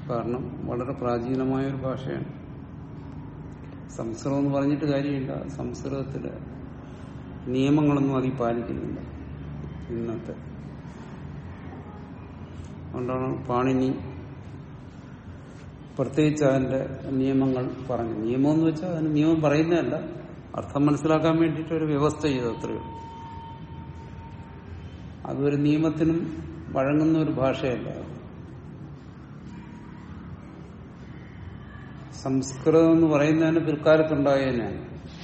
കാരണം വളരെ പ്രാചീനമായ ഒരു ഭാഷയാണ് സംസ്കൃതം എന്ന് പറഞ്ഞിട്ട് കാര്യമില്ല സംസ്കൃതത്തിലെ നിയമങ്ങളൊന്നും അതിൽ പാലിക്കുന്നില്ല ഇന്നത്തെ അതുകൊണ്ടാണ് പാണിനി പ്രത്യേകിച്ച് അതിന്റെ നിയമങ്ങൾ പറഞ്ഞു നിയമം എന്ന് വെച്ചാൽ അതിന് നിയമം പറയുന്നതല്ല അർത്ഥം മനസ്സിലാക്കാൻ വേണ്ടിയിട്ട് ഒരു വ്യവസ്ഥ ചെയ്തു അത്രയോ അതൊരു നിയമത്തിനും വഴങ്ങുന്ന ഒരു ഭാഷയല്ല സംസ്കൃതം എന്ന് പറയുന്നതിന് പിൽക്കാലത്തുണ്ടായതിനാണ്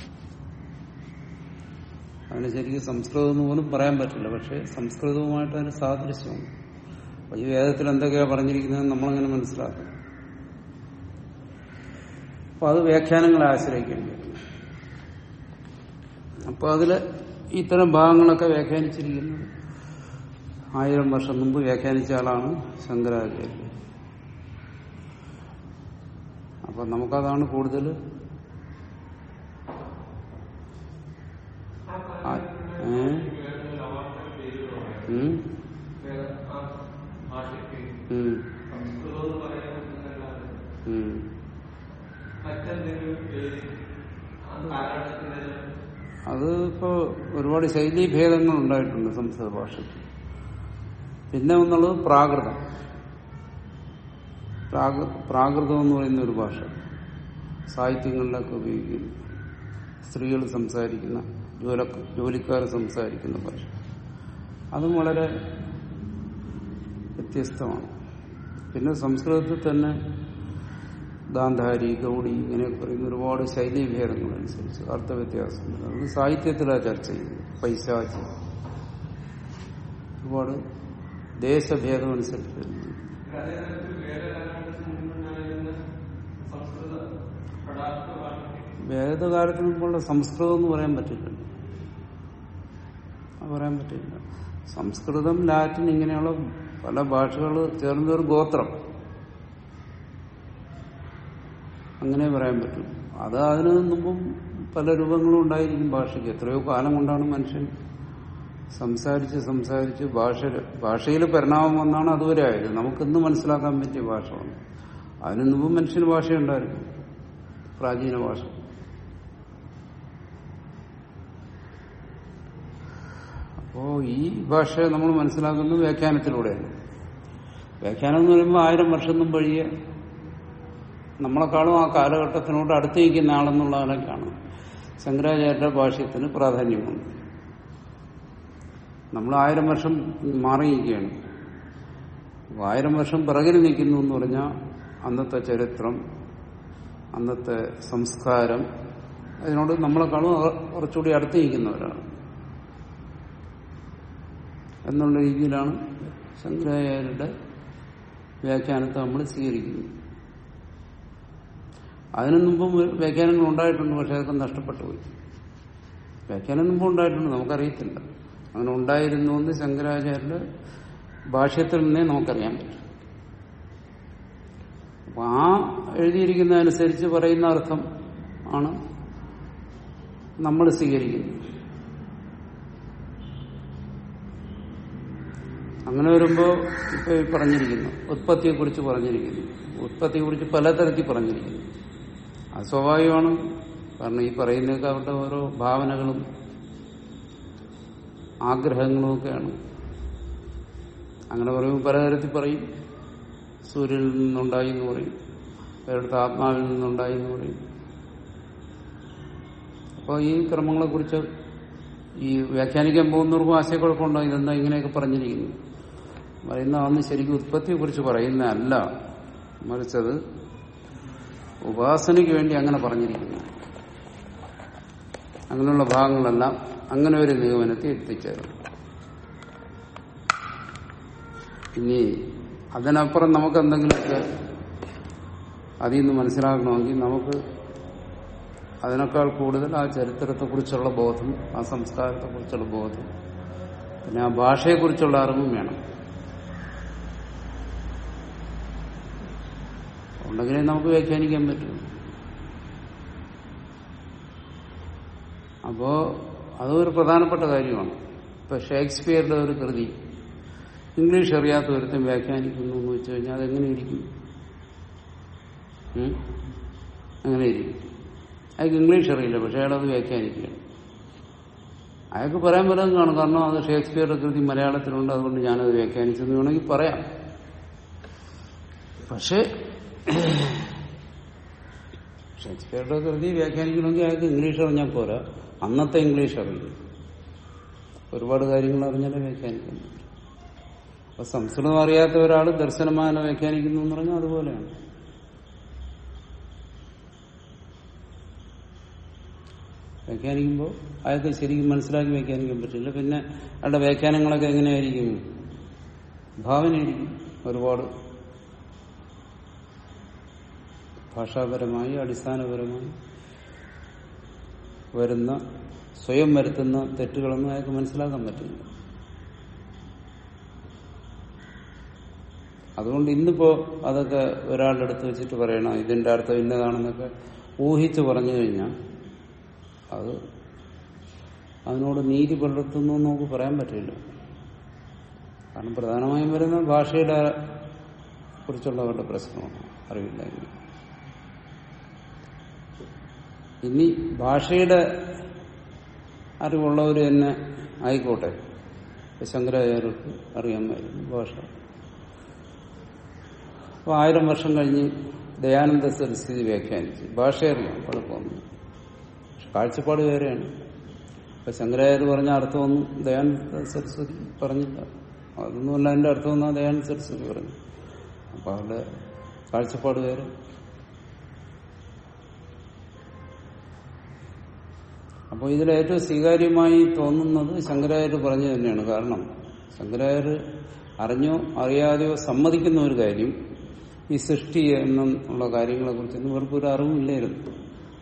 അതിന് ശരിക്കും സംസ്കൃതം എന്ന് പോലും പറയാൻ പറ്റില്ല പക്ഷെ സംസ്കൃതവുമായിട്ട് അതിന് സാദൃശ്യമാണ് അപ്പൊ ഈ വേദത്തിൽ എന്തൊക്കെയാ പറഞ്ഞിരിക്കുന്നത് നമ്മളങ്ങനെ മനസ്സിലാക്കും അപ്പൊ അത് വ്യാഖ്യാനങ്ങളെ ആശ്രയിക്കേണ്ടി വരും അപ്പൊ അതില് ഇത്തരം ഭാഗങ്ങളൊക്കെ വ്യാഖ്യാനിച്ചിരിക്കുന്നത് ആയിരം വർഷം മുമ്പ് വ്യാഖ്യാനിച്ച ആളാണ് ശങ്കരാചാര്യ അപ്പൊ നമുക്കതാണ് കൂടുതൽ അത് ഇപ്പോ ഒരുപാട് ശൈലീഭേദങ്ങൾ ഉണ്ടായിട്ടുണ്ട് സംസ്കൃത ഭാഷയ്ക്ക് പിന്നെ ഒന്നുള്ളത് പ്രാകൃതം പ്രാകൃതം എന്ന് പറയുന്ന ഒരു ഭാഷ സാഹിത്യങ്ങളിലൊക്കെ ഉപയോഗിക്കുന്നു സ്ത്രീകൾ സംസാരിക്കുന്ന ജോല ജോലിക്കാർ സംസാരിക്കുന്ന ഭാഷ അതും വളരെ വ്യത്യസ്തമാണ് പിന്നെ സംസ്കൃതത്തിൽ തന്നെ ഗാന്ധാരി ഗൗഡി ഇങ്ങനെയൊക്കെ പറയുന്ന ഒരുപാട് ശൈലീഭേദങ്ങളനുസരിച്ച് അർത്ഥവ്യത്യാസമുണ്ട് അത് സാഹിത്യത്തിലാണ് ചർച്ച ചെയ്യുന്നത് പൈശാചി ഒരുപാട് ദേശഭേദം അനുസരിച്ച് വേദകാലത്തിന് മുമ്പുള്ള സംസ്കൃതം എന്ന് പറയാൻ പറ്റില്ല അത് പറയാൻ പറ്റില്ല സംസ്കൃതം ലാറ്റിൻ ഇങ്ങനെയുള്ള പല ഭാഷകൾ ചേർന്ന ഒരു ഗോത്രം അങ്ങനെ പറയാൻ പറ്റും അത് അതിനു മുമ്പും പല രൂപങ്ങളും ഉണ്ടായിരിക്കും ഭാഷയ്ക്ക് എത്രയോ കാലം കൊണ്ടാണ് മനുഷ്യൻ സംസാരിച്ച് സംസാരിച്ച് ഭാഷ ഭാഷയിൽ പരിണാമം വന്നാണ് അതുവരെ ആയത് നമുക്കിന്ന് മനസ്സിലാക്കാൻ പറ്റിയ ഭാഷ വന്നു അതിനു മുമ്പ് മനുഷ്യന് ഭാഷയുണ്ടായിരുന്നു പ്രാചീന ഭാഷ അപ്പോ ഈ ഭാഷ നമ്മൾ മനസ്സിലാക്കുന്നത് വ്യാഖ്യാനത്തിലൂടെയാണ് വ്യാഖ്യാനം എന്ന് പറയുമ്പോൾ ആയിരം വർഷം മുമ്പ് വഴിയെ നമ്മളെക്കാളും ആ കാലഘട്ടത്തിനോട് അടുത്ത് നിൽക്കുന്ന ആളെന്നുള്ളതിനൊക്കെയാണ് ശങ്കരാചാര്യരുടെ ഭാഷ്യത്തിന് പ്രാധാന്യമുണ്ട് നമ്മൾ ആയിരം വർഷം മാറിയിരിക്കുകയാണ് ആയിരം വർഷം പിറകിൽ നിൽക്കുന്നു എന്ന് പറഞ്ഞാൽ അന്നത്തെ ചരിത്രം അന്നത്തെ സംസ്കാരം അതിനോട് നമ്മളെക്കാളും കുറച്ചുകൂടി അടുത്ത് നിൽക്കുന്നവരാണ് എന്നുള്ള രീതിയിലാണ് ശങ്കരാചാര്യരുടെ വ്യാഖ്യാനത്തെ നമ്മൾ സ്വീകരിക്കുന്നത് അതിനു മുമ്പും വ്യാഖ്യാനങ്ങൾ ഉണ്ടായിട്ടുണ്ട് പക്ഷെ അതൊക്കെ നഷ്ടപ്പെട്ടു പോയി വ്യാഖ്യാനം മുമ്പ് ഉണ്ടായിട്ടുണ്ട് നമുക്കറിയത്തില്ല അങ്ങനെ ഉണ്ടായിരുന്നു എന്ന് ശങ്കരാചാര്യരുടെ ഭാഷ്യത്തിൽ നിന്നേ നമുക്കറിയാൻ പറ്റും അപ്പൊ ആ എഴുതിയിരിക്കുന്നതനുസരിച്ച് പറയുന്ന അർത്ഥം ആണ് നമ്മൾ സ്വീകരിക്കുന്നത് അങ്ങനെ വരുമ്പോ ഇപ്പൊ ഈ പറഞ്ഞിരിക്കുന്നു ഉത്പത്തിയെക്കുറിച്ച് പറഞ്ഞിരിക്കുന്നു ഉത്പത്തിയെക്കുറിച്ച് പലതരത്തിൽ പറഞ്ഞിരിക്കുന്നു അത് സ്വാഭാവികമാണ് കാരണം ഈ പറയുന്നതൊക്കെ അവരുടെ ഓരോ ഭാവനകളും ആഗ്രഹങ്ങളും ഒക്കെയാണ് അങ്ങനെ പറയുമ്പോൾ പലതരത്തിൽ പറയും സൂര്യനിൽ നിന്നുണ്ടായി എന്ന് പറയും അവരുടെ ആത്മാവിൽ നിന്നുണ്ടായി എന്ന് പറയും അപ്പോൾ ഈ ക്രമങ്ങളെക്കുറിച്ച് ഈ വ്യാഖ്യാനിക്കാൻ പോകുന്നവർക്കും ആശയക്കുഴപ്പമുണ്ടോ ഇതെന്താ ഇങ്ങനെയൊക്കെ പറഞ്ഞിരിക്കുന്നു പറയുന്ന അന്ന് ശരിക്കും ഉത്പത്തിയെക്കുറിച്ച് പറയുന്നതല്ല മറിച്ചത് ഉപാസനയ്ക്ക് വേണ്ടി അങ്ങനെ പറഞ്ഞിരിക്കുന്നു അങ്ങനെയുള്ള ഭാഗങ്ങളെല്ലാം അങ്ങനെ ഒരു നിഗമനത്തിൽ എത്തിച്ചേരും ഇനി അതിനപ്പുറം നമുക്ക് എന്തെങ്കിലുമൊക്കെ അതിൽ നിന്ന് മനസ്സിലാക്കണമെങ്കിൽ നമുക്ക് അതിനേക്കാൾ കൂടുതൽ ആ ചരിത്രത്തെക്കുറിച്ചുള്ള ബോധം ആ സംസ്കാരത്തെക്കുറിച്ചുള്ള ബോധം പിന്നെ ആ ഭാഷയെക്കുറിച്ചുള്ള അറിവും വേണം ഉണ്ടെങ്കിലേ നമുക്ക് വ്യാഖ്യാനിക്കാൻ പറ്റൂ അപ്പോ അതൊരു പ്രധാനപ്പെട്ട കാര്യമാണ് ഇപ്പൊ ഷേക്സ്പിയറുടെ ഒരു കൃതി ഇംഗ്ലീഷ് അറിയാത്ത ഒരുത്തം വ്യാഖ്യാനിക്കുന്നു എന്ന് വെച്ച് കഴിഞ്ഞാൽ അതെങ്ങനെ ഇരിക്കും ഉം? അങ്ങനെ ഇരിക്കും അയാൾക്ക് ഇംഗ്ലീഷ് അറിയില്ല പക്ഷെ അയാളത് വ്യാഖ്യാനിക്കുകയാണ് അയാൾക്ക് പറയാൻ പലതും കാണും കാരണം അത് ഷേക്സ്പിയറുടെ കൃതി മലയാളത്തിലുണ്ട് അതുകൊണ്ട് ഞാനത് വ്യാഖ്യാനിച്ചെന്ന് വേണമെങ്കിൽ പറയാം പക്ഷേ ഷേക്സ്പിയറുടെ കൃതി വ്യാഖ്യാനിക്കണമെങ്കിൽ അയാൾക്ക് ഇംഗ്ലീഷ് അറിഞ്ഞാൽ പോരാ അന്നത്തെ ഇംഗ്ലീഷ് അറിയില്ല ഒരുപാട് കാര്യങ്ങൾ അറിഞ്ഞാലേ വ്യാഖ്യാനിക്കാൻ പറ്റും അപ്പൊ സംസ്കൃതം അറിയാത്ത ഒരാൾ ദർശനമാന വ്യാഖ്യാനിക്കുന്നു എന്ന് പറഞ്ഞാൽ അതുപോലെയാണ് വ്യാഖ്യാനിക്കുമ്പോൾ അയാൾക്ക് ശരിക്കും മനസ്സിലാക്കി വ്യാഖ്യാനിക്കാൻ പറ്റില്ല പിന്നെ അയാളുടെ വ്യാഖ്യാനങ്ങളൊക്കെ എങ്ങനെയായിരിക്കും ഭാവനയായിരിക്കും ഒരുപാട് ഭാഷാപരമായി അടിസ്ഥാനപരമായി വരുന്ന സ്വയം വരുത്തുന്ന തെറ്റുകളൊന്നും അയാൾക്ക് മനസ്സിലാക്കാൻ പറ്റില്ല അതുകൊണ്ട് ഇന്നിപ്പോ അതൊക്കെ ഒരാളുടെ അടുത്ത് വെച്ചിട്ട് പറയണം ഇതിന്റെ അർത്ഥം ഇന്നതാണെന്നൊക്കെ ഊഹിച്ച് പറഞ്ഞു കഴിഞ്ഞാൽ അത് അതിനോട് നീതി പുലർത്തുന്നു എന്ന് നമുക്ക് പറയാൻ പറ്റില്ല കാരണം പ്രധാനമായും വരുന്ന ഭാഷയുടെ കുറിച്ചുള്ളവരുടെ പ്രശ്നമാണ് അറിവില്ലായ്മ ഇനി ഭാഷയുടെ അറിവുള്ളവർ തന്നെ ആയിക്കോട്ടെ ശങ്കരാചാര്യർക്ക് അറിയാമായിരുന്നു ഭാഷ അപ്പൊ ആയിരം വർഷം കഴിഞ്ഞ് ദയാനന്ദ സരസ്വതി വ്യാഖ്യാനിച്ചു ഭാഷ അറിയാം കുഴപ്പമൊന്നും പക്ഷെ കാഴ്ചപ്പാട് വേറെയാണ് അപ്പൊ ശങ്കരാചാര്യ പറഞ്ഞ അർത്ഥമൊന്നും ദയാനന്ദ സരസ്വതി പറഞ്ഞില്ല അതൊന്നുമല്ല അതിന്റെ അർത്ഥമൊന്നും ദയാനന്ദ സരസ്വതി പറഞ്ഞു അപ്പൊ അവരുടെ കാഴ്ചപ്പാട് വേറെ അപ്പോൾ ഇതിൽ ഏറ്റവും സ്വീകാര്യമായി തോന്നുന്നത് ശങ്കരാചാര്യ പറഞ്ഞു തന്നെയാണ് കാരണം ശങ്കരാചാര്യ അറിഞ്ഞോ അറിയാതെയോ സമ്മതിക്കുന്ന ഒരു കാര്യം ഈ സൃഷ്ടി എന്നുള്ള കാര്യങ്ങളെ കുറിച്ചൊന്നും ഇവർക്കൊരു അറിവില്ലായിരുന്നു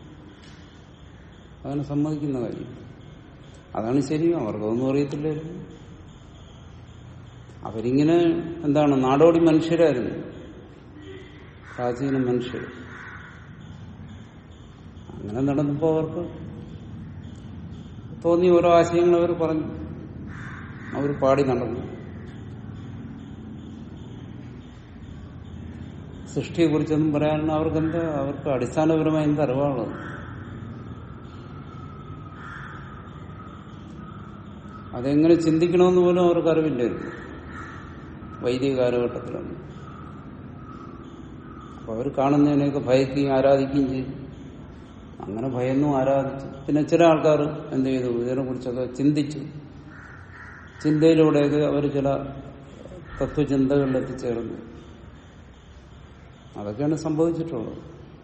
അങ്ങനെ സമ്മതിക്കുന്ന കാര്യം അതാണ് ശരി അവർക്കൊന്നും അറിയത്തില്ലായിരുന്നു അവരിങ്ങനെ എന്താണ് നാടോടി മനുഷ്യരായിരുന്നു പ്രാചീന മനുഷ്യർ അങ്ങനെ നടന്നപ്പോ അവർക്ക് തോന്നിയ ഓരോ ആശയങ്ങൾ അവർ പറഞ്ഞു അവർ പാടി നടന്നു സൃഷ്ടിയെക്കുറിച്ചൊന്നും പറയാൻ അവർക്ക് എന്താ അവർക്ക് അടിസ്ഥാനപരമായ എന്ത് അറിവാണുള്ളത് അതെങ്ങനെ ചിന്തിക്കണമെന്ന് പോലും അവർക്ക് അറിവില്ലായിരുന്നു വൈദിക കാലഘട്ടത്തിലൊന്നും അപ്പൊ അവർ കാണുന്നതിനെയൊക്കെ ഭയക്കുകയും ആരാധിക്കുകയും ചെയ്തു അങ്ങനെ ഭയന്നു ആരാധിച്ചു പിന്നെ ചില ആൾക്കാർ എന്ത് ചെയ്തു ഇതിനെ കുറിച്ചൊക്കെ ചിന്തിച്ചു ചിന്തയിലൂടെയൊക്കെ അവർ ചില തത്വചിന്തകളിൽ എത്തിച്ചേർന്നു അതൊക്കെയാണ് സംഭവിച്ചിട്ടുള്ളത്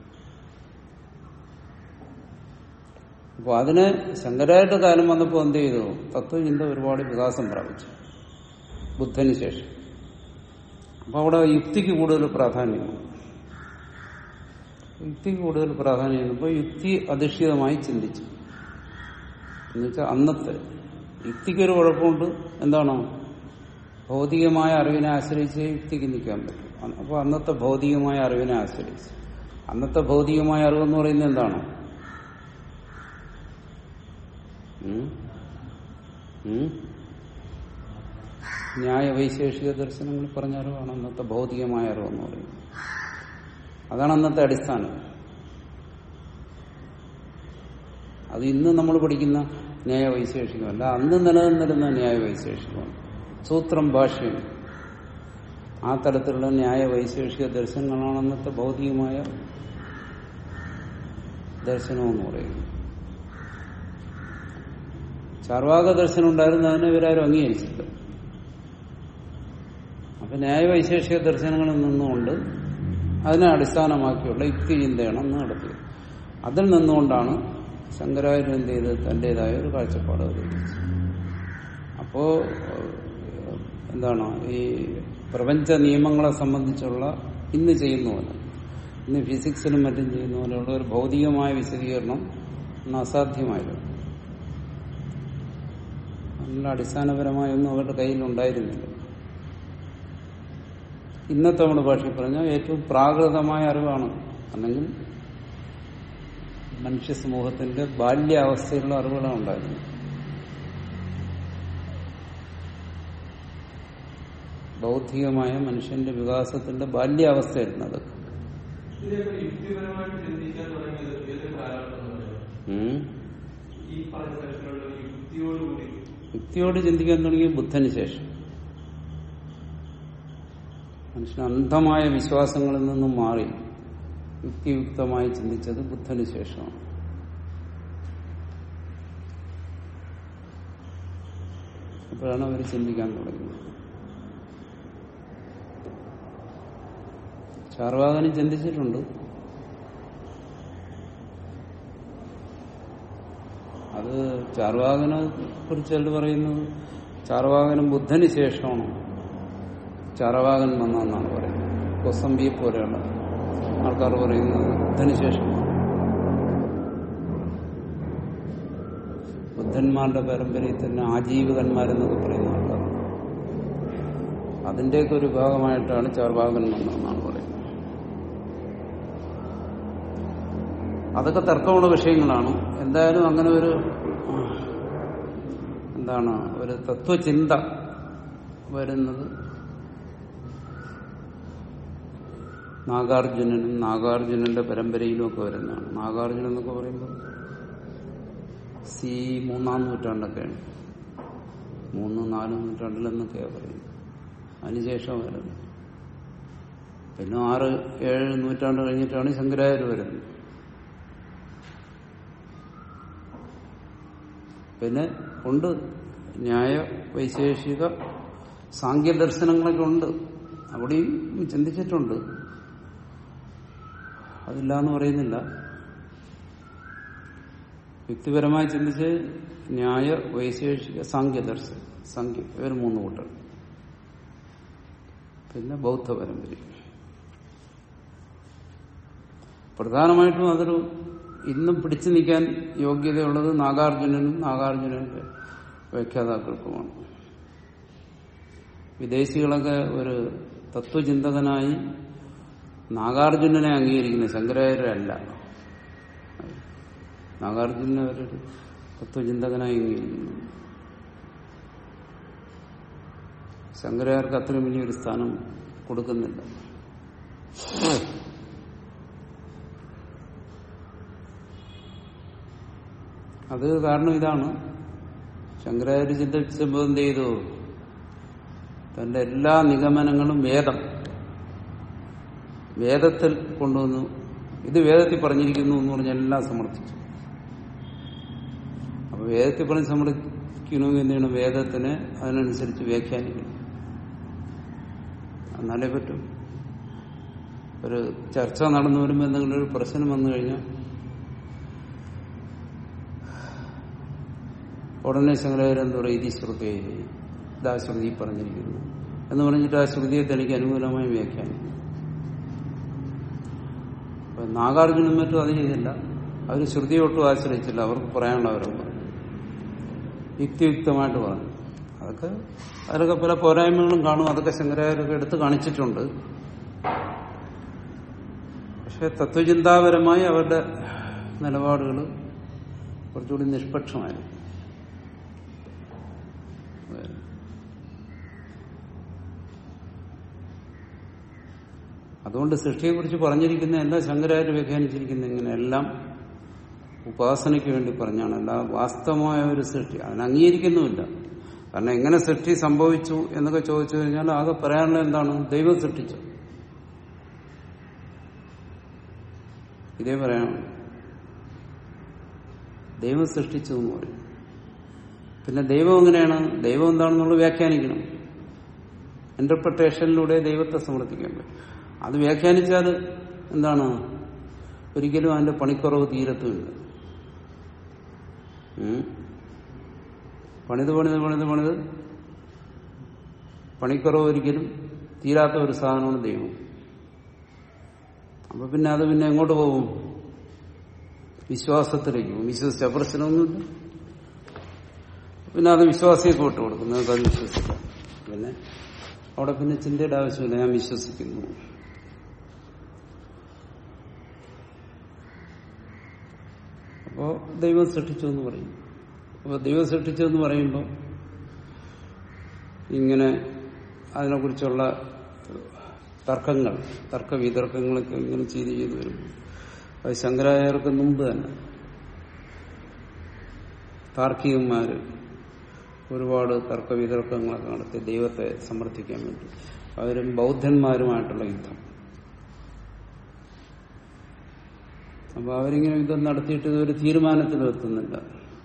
അപ്പൊ അതിന് ശങ്കരായിട്ട് കാലം വന്നപ്പോൾ എന്ത് ചെയ്തു തത്വചിന്ത ഒരുപാട് വികാസം പ്രാപിച്ചു ബുദ്ധന് ശേഷം അപ്പൊ അവിടെ യുക്തിക്ക് കൂടുതൽ പ്രാധാന്യമാണ് യുക്തിക്ക് കൂടുതൽ പ്രാധാന്യം ചെയ്യുന്നപ്പോൾ യുക്തി അധിഷ്ഠിതമായി ചിന്തിച്ചു എന്നുവെച്ചാൽ അന്നത്തെ യുക്തിക്കൊരു കുഴപ്പമുണ്ട് എന്താണോ ഭൗതികമായ അറിവിനെ ആശ്രയിച്ച് യുക്തിക്ക് നിൽക്കാൻ പറ്റും അപ്പോൾ അന്നത്തെ ഭൗതികമായ അറിവിനെ ആശ്രയിച്ച് അന്നത്തെ ഭൗതികമായ അറിവെന്ന് പറയുന്നത് എന്താണ് ഉം? ഉം? ന്യായ വൈശേഷിക ദർശനങ്ങൾ പറഞ്ഞ അറിവാണ് അന്നത്തെ ഭൗതികമായ അറിവെന്ന് പറയുന്നത് അതാണ് അന്നത്തെ അടിസ്ഥാനം അത് ഇന്ന് നമ്മൾ പഠിക്കുന്ന ന്യായ വൈശേഷികമല്ല അന്ന് നിലനിന്നിരുന്ന ന്യായ വൈശേഷികമാണ് സൂത്രം ഭാഷ്യം ആ തരത്തിലുള്ള ന്യായ വൈശേഷിക ദർശനങ്ങളാണ് അന്നത്തെ ഭൗതികമായ ദർശനമെന്ന് പറയുന്നത് ചാർവാക ദർശനം ഉണ്ടായിരുന്ന അതിനെ ഇവരാരും അംഗീകരിച്ചില്ല അപ്പൊ ന്യായ വൈശേഷിക ദർശനങ്ങളിൽ നിന്നുകൊണ്ട് അതിനെ അടിസ്ഥാനമാക്കിയുള്ള യുക്തിചിന്തയാണ് അന്ന് നടത്തിയത് അതിൽ നിന്നുകൊണ്ടാണ് ശങ്കരാചാര്യ എന്ത് ചെയ്ത് തന്റേതായ ഒരു കാഴ്ചപ്പാട് അവതരിപ്പിച്ചത് അപ്പോ ഏഹ്, എന്താണ് ഈ പ്രപഞ്ച നിയമങ്ങളെ സംബന്ധിച്ചുള്ള ഇന്ന് ചെയ്യുന്ന പോലെ ഇന്ന് ഫിസിക്സിലും മറ്റും ചെയ്യുന്ന പോലെയുള്ള ഒരു ഭൗതികമായ വിശദീകരണം ഇന്ന് അസാധ്യമായിരുന്നു നല്ല അടിസ്ഥാനപരമായൊന്നും അവരുടെ കയ്യിൽ ഉണ്ടായിരുന്നില്ല ഇന്നത്തെ നമ്മുടെ ഭാഷയിൽ പറഞ്ഞാൽ ഏറ്റവും പ്രാകൃതമായ അറിവാണ് അല്ലെങ്കിൽ മനുഷ്യ സമൂഹത്തിന്റെ ബാല്യാവസ്ഥയിലുള്ള അറിവുകളാണ് ഉണ്ടായിരുന്നത് ബൗദ്ധികമായ മനുഷ്യന്റെ വികാസത്തിന്റെ ബാല്യാവസ്ഥയായിരുന്നു അതൊക്കെ ഇതിനൊക്കെ യുക്തിപരമായിട്ട് ചിന്തിക്കാൻ തുടങ്ങിയത് ഏത് കാലഘട്ടം എന്ന് പറയുന്നത് ഉം. ഈ പറഞ്ഞ തരത്തിലുള്ള യുക്തിയോടുകൂടി യുക്തിയോട് ചിന്തിക്കാൻ തുടങ്ങിയ ബുദ്ധന് ശേഷം മനുഷ്യൻ അന്ധമായ വിശ്വാസങ്ങളിൽ നിന്നും മാറി യുക്തിയുക്തമായി ചിന്തിച്ചത് ബുദ്ധന് ശേഷമാണ് അപ്പോഴാണ് അവർ ചിന്തിക്കാൻ തുടങ്ങിയത് ചാർവാകനും ചിന്തിച്ചിട്ടുണ്ട് അത് ചാർവാകനെ കുറിച്ചല്ല പറയുന്നത് ചാർവാകനും ബുദ്ധന് ശേഷമാണ് ചാർവാകൻ വന്നെന്നാണ് പറയുന്നത് കൊസംബിയെ പോലെയുള്ള ആൾക്കാർ പറയുന്നത് ബുദ്ധന് ശേഷമാണ് ബുദ്ധന്മാരുടെ പരമ്പരയിൽ തന്നെ ആജീവികന്മാരെന്നൊക്കെ പറയുന്ന ആൾക്കാർ അതിന്റെയൊക്കെ ഒരു ഭാഗമായിട്ടാണ് ചാർവാകൻ വന്നതെന്നാണ് പറയുന്നത് അതൊക്കെ തർക്കമുള്ള വിഷയങ്ങളാണ് എന്തായാലും അങ്ങനെ ഒരു എന്താണ് ഒരു തത്വചിന്ത വരുന്നത് നാഗാർജുനനും നാഗാർജുനന്റെ പരമ്പരയിലും ഒക്കെ വരുന്നതാണ് നാഗാർജുനൻ എന്നൊക്കെ പറയുമ്പോൾ സി മൂന്നാം നൂറ്റാണ്ടൊക്കെയാണ് മൂന്ന് നാല് നൂറ്റാണ്ടിലെന്നൊക്കെയാണ് പറയുന്നത് അതിനുശേഷം വരുന്നത് പിന്നെ ആറ് ഏഴ് നൂറ്റാണ്ട് കഴിഞ്ഞിട്ടാണ് ശങ്കരാചാര്യ വരുന്നത് പിന്നെ ഉണ്ട് ന്യായ വൈശേഷിക സാങ്കേദർശനങ്ങളൊക്കെ ഉണ്ട് അവിടെയും ചിന്തിച്ചിട്ടുണ്ട് അതില്ല എന്ന് പറയുന്നില്ല വ്യക്തിപരമായി ചിന്തിച്ച് ന്യായ വൈശേഷിക സാങ്കേദർശനം സംഖ്യ ഇവർ മൂന്ന് കൂട്ടർ പിന്നെ ബൗദ്ധ പരമ്പര പ്രധാനമായിട്ടും അതൊരു ഇന്നും പിടിച്ചു നിൽക്കാൻ യോഗ്യതയുള്ളത് നാഗാർജുനനും നാഗാർജുനന്റെ വ്യാഖ്യാതാക്കൾക്കുമാണ് വിദേശികളൊക്കെ ഒരു തത്വചിന്തകനായി നാഗാർജുനനെ അംഗീകരിക്കുന്ന ശങ്കരാചാര്യരല്ല നാഗാർജുനനെ അവരൊരു തത്വചിന്തകനായി അംഗീകരിക്കുന്നു ശങ്കരാചാര്യർക്ക് അത്രയും വലിയൊരു സ്ഥാനം കൊടുക്കുന്നില്ല അത് കാരണം ഇതാണ് ശങ്കരാചാര്യ ചിന്തിച്ചപ്പോൾ എന്ത് ചെയ്തു തന്റെ എല്ലാ നിഗമനങ്ങളും വേദം വേദത്തിൽ കൊണ്ടുവന്നു ഇത് വേദത്തിൽ പറഞ്ഞിരിക്കുന്നു എന്ന് പറഞ്ഞ് എല്ലാം സമർത്ഥിച്ചു അപ്പൊ വേദത്തിൽ പറഞ്ഞ് സമർത്ഥിക്കണമെങ്കിൽ എന്ത് ചെയ്യണം വേദത്തിന് അതിനനുസരിച്ച് വ്യാഖ്യാനിക്കണം എന്നാലേ പറ്റും ഒരു ചർച്ച നടന്നു വരുമ്പോൾ എന്തെങ്കിലും ഒരു പ്രശ്നം വന്നു കഴിഞ്ഞാൽ ഉടനെ ശങ്കരാചാര്യ എന്താ പറയുക ഇത് ശ്രുതി ഇതാ ശ്രുതി പറഞ്ഞിരിക്കുന്നു എന്ന് പറഞ്ഞിട്ട് ആ ശ്രുതിയെ തനിക്ക് അനുകൂലമായി വ്യാഖ്യാനിക്കും അപ്പൊ നാഗാർജുനും മറ്റും അത് ചെയ്തില്ല അവർ ശ്രുതിയെ ഒട്ടും ആശ്രയിച്ചില്ല അവർക്ക് പറയാനുള്ള അവരും പറഞ്ഞു യുക്തിയുക്തമായിട്ട് പറഞ്ഞു അതൊക്കെ അതിലൊക്കെ പല പോരായ്മകളും കാണും അതൊക്കെ ശങ്കരാചാര്യൊക്കെ എടുത്ത് കാണിച്ചിട്ടുണ്ട് പക്ഷെ തത്വചിന്താപരമായി അവരുടെ നിലപാടുകൾ കുറച്ചുകൂടി നിഷ്പക്ഷമായിരുന്നു അതുകൊണ്ട് സൃഷ്ടിയെക്കുറിച്ച് പറഞ്ഞിരിക്കുന്ന എല്ലാ ശങ്കരാചാര്യ വ്യാഖ്യാനിച്ചിരിക്കുന്ന ഇങ്ങനെ എല്ലാം ഉപാസനയ്ക്ക് വേണ്ടി പറഞ്ഞാണ് അല്ല വാസ്തവമായ ഒരു സൃഷ്ടി അതിനെ അംഗീകരിക്കുന്നുമില്ല കാരണം എങ്ങനെ സൃഷ്ടി സംഭവിച്ചു എന്നൊക്കെ ചോദിച്ചു കഴിഞ്ഞാൽ ആകെ പറയാനുള്ള എന്താണ് ദൈവം സൃഷ്ടിച്ചു ഇതേ പറയാനുള്ളൂ ദൈവം സൃഷ്ടിച്ചു എന്ന് പറയും പിന്നെ ദൈവം എങ്ങനെയാണ് ദൈവം എന്താണെന്നുള്ളത് വ്യാഖ്യാനിക്കണം ഇന്റർപ്രിട്ടേഷനിലൂടെ ദൈവത്തെ സമർത്ഥിക്കാൻ പറ്റും അത് വ്യാഖ്യാനിച്ചാൽ എന്താണ് ഒരിക്കലും അതിന്റെ പണിക്കുറവ് തീരത്തുമില്ല ഉം. പണിത് പണിത് പണിത് പണിത് പണിക്കുറവ് ഒരിക്കലും തീരാത്ത ഒരു സാധനമാണ് ദൈവം അപ്പൊ പിന്നെ അത് പിന്നെ എങ്ങോട്ട് പോകും വിശ്വാസത്തിലേക്ക് പോകും വിശ്വസിച്ച പ്രശ്നമൊന്നുമില്ല പിന്നെ അത് വിശ്വാസിയൊക്കെ വിട്ടു കൊടുക്കും നിങ്ങൾക്ക് അത് വിശ്വസിക്കാം പിന്നെ അവിടെ പിന്നെ ചിന്തയുടെ ആവശ്യമില്ല ഞാൻ വിശ്വസിക്കുന്നു അപ്പോ ദൈവം സൃഷ്ടിച്ചു എന്ന് പറയും അപ്പൊ ദൈവം സൃഷ്ടിച്ചു എന്ന് പറയുമ്പോൾ ഇങ്ങനെ അതിനെക്കുറിച്ചുള്ള തർക്കങ്ങൾ തർക്ക വിതർക്കങ്ങളൊക്കെ ഇങ്ങനെ ചെയ്ത് ചെയ്ത് വരും അത് ശങ്കരാചാര്യർക്ക് മുമ്പ് തന്നെ താർക്കികന്മാര് ഒരുപാട് തർക്ക വിതർക്കങ്ങളൊക്കെ നടത്തി ദൈവത്തെ സമർത്ഥിക്കാൻ വേണ്ടി അവരും ബൗദ്ധന്മാരുമായിട്ടുള്ള യുദ്ധം അപ്പൊ അവരിങ്ങനെ യുദ്ധം നടത്തിയിട്ട് ഒരു തീരുമാനത്തിലും എത്തുന്നില്ല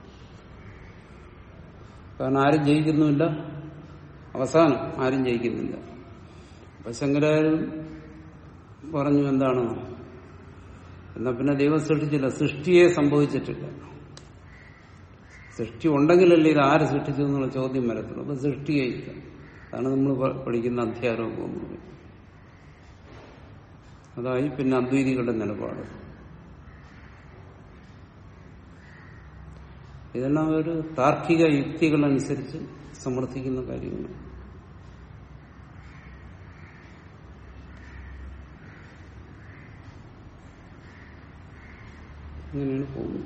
കാരണം ആരും ജയിക്കുന്നുമില്ല അവസാനം ആരും ജയിക്കുന്നില്ല അപ്പൊ ശങ്കരാചാര്യൻ പറഞ്ഞു എന്താണ് എന്നാ പിന്നെ ദൈവം സൃഷ്ടിച്ചില്ല സൃഷ്ടിയെ സംഭവിച്ചിട്ടില്ല സൃഷ്ടി ഉണ്ടെങ്കിലല്ലേ ഇത് ആര് സൃഷ്ടിച്ചു എന്നുള്ള ചോദ്യം വരത്തുള്ളൂ അപ്പൊ സൃഷ്ടിയെ ഇല്ല അതാണ് നമ്മൾ പഠിക്കുന്ന അധ്യാരോപം എന്ന് പറയുന്നത് അതായി പിന്നെ അദ്വൈതികളുടെ നിലപാട് ഇതെല്ലാം ഒരു താർക്കിക യുക്തികളനുസരിച്ച് സമർത്ഥിക്കുന്ന കാര്യങ്ങൾ അങ്ങനെയാണ് പോകുന്നത്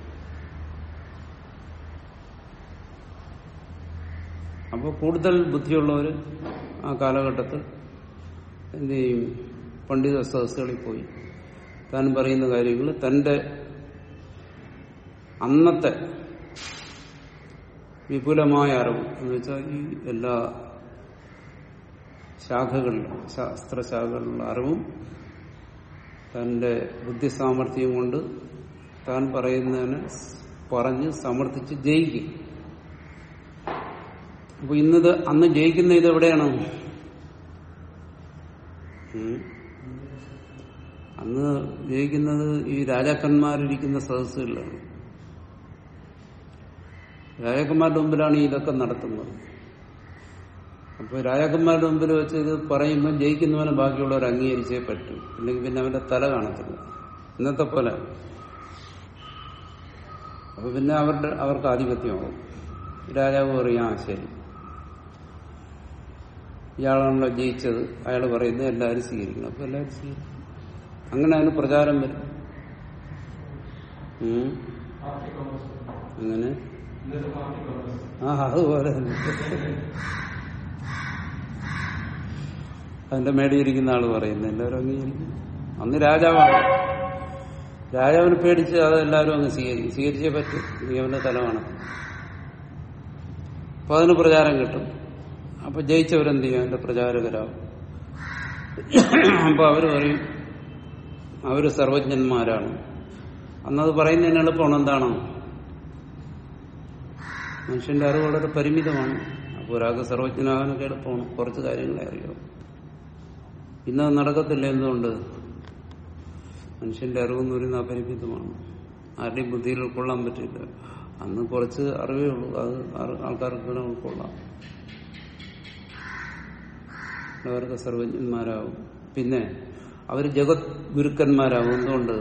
അപ്പോൾ കൂടുതൽ ബുദ്ധിയുള്ളവർ ആ കാലഘട്ടത്തിൽ എന്ത് ചെയ്യും പണ്ഡിത സദസ്സുകളിൽ പോയി താൻ പറയുന്ന കാര്യങ്ങൾ തന്റെ അന്നത്തെ വിപുലമായ അറിവ് എന്ന് വെച്ചാൽ ഈ എല്ലാ ശാഖകളിലും ശാസ്ത്രശാഖകളിലുള്ള അറിവും തന്റെ ബുദ്ധിസാമർഥ്യം കൊണ്ട് താൻ പറയുന്നതിനെ പറഞ്ഞ് സമർത്ഥിച്ച് ജയിക്കും അപ്പൊ ഇന്നത് അന്ന് ജയിക്കുന്ന ഇത് എവിടെയാണ് ഉം. അന്ന് ജയിക്കുന്നത് ഈ രാജാക്കന്മാരിരിക്കുന്ന സദസ്സുകളിലാണ് രാജാക്കന്മാരുടെ മുമ്പിലാണ് ഈ ഇതൊക്കെ നടത്തുന്നത് അപ്പൊ രാജാക്കന്മാരുടെ മുമ്പിൽ വെച്ച് ഇത് പറയുമ്പോൾ ജയിക്കുന്നവനെ ബാക്കിയുള്ളവർ അംഗീകരിച്ചേ പറ്റൂ അല്ലെങ്കിൽ പിന്നെ അവന്റെ തല കാണത്തില്ല ഇന്നത്തെ പോലെ അപ്പൊ പിന്നെ അവരുടെ അവർക്ക് ആധിപത്യമാകും രാജാവ് പറയും ആ ശരി ഇയാളാണല്ലോ ജയിച്ചത് അയാൾ പറയുന്നത് എല്ലാവരും സ്വീകരിക്കണം അപ്പൊ എല്ലാവരും സ്വീകരിക്കും അങ്ങനെ അതിന് പ്രചാരം വരും ഉം. അങ്ങനെ ഇന്നത്തെ പാർട്ടി കോൺഗ്രസ് ആ അതുപോലെ തന്നെ അതിന്റെ മേടിയിരിക്കുന്ന ആള് പറയുന്നത് എല്ലാവരും അംഗീകരിക്കും അന്ന് രാജാവാണ് രാജാവിനെ പേടിച്ച് അത് എല്ലാവരും അങ്ങ് സ്വീകരിക്കും സ്വീകരിച്ചേ പറ്റും നീ അവന്റെ തലമാണ് അപ്പൊ അതിന് പ്രചാരം കിട്ടും അപ്പൊ ജയിച്ചവരെന്ത് ചെയ്യും അതിന്റെ പ്രചാരകരാവും അപ്പൊ അവര് പറയും അവര് സർവജ്ഞന്മാരാണ് അന്നത് പറയുന്നതിന് എളുപ്പമാണ് എന്താണ് മനുഷ്യന്റെ അറിവ് വളരെ പരിമിതമാണ് അപ്പോൾ ഒരാൾക്ക് സർവജ്ഞനാകാനൊക്കെ എളുപ്പമാണ് കുറച്ച് കാര്യങ്ങളെ അറിയാം ഇന്നത് നടക്കത്തില്ല എന്തുകൊണ്ട് മനുഷ്യന്റെ അറിവ് എന്ന് പറയുന്നത് അപരിമിതമാണ് ആരുടെയും ബുദ്ധിയിൽ ഉൾക്കൊള്ളാൻ പറ്റില്ല അന്ന് കുറച്ച് അറിവേ ഉള്ളൂ അത് ആർ- ആൾക്കാർക്ക് വേണം ഉൾക്കൊള്ളാം അവർക്ക് സർവജ്ഞന്മാരാകും പിന്നെ അവർ ജഗത് ഗുരുക്കന്മാരാകും എന്തുകൊണ്ട്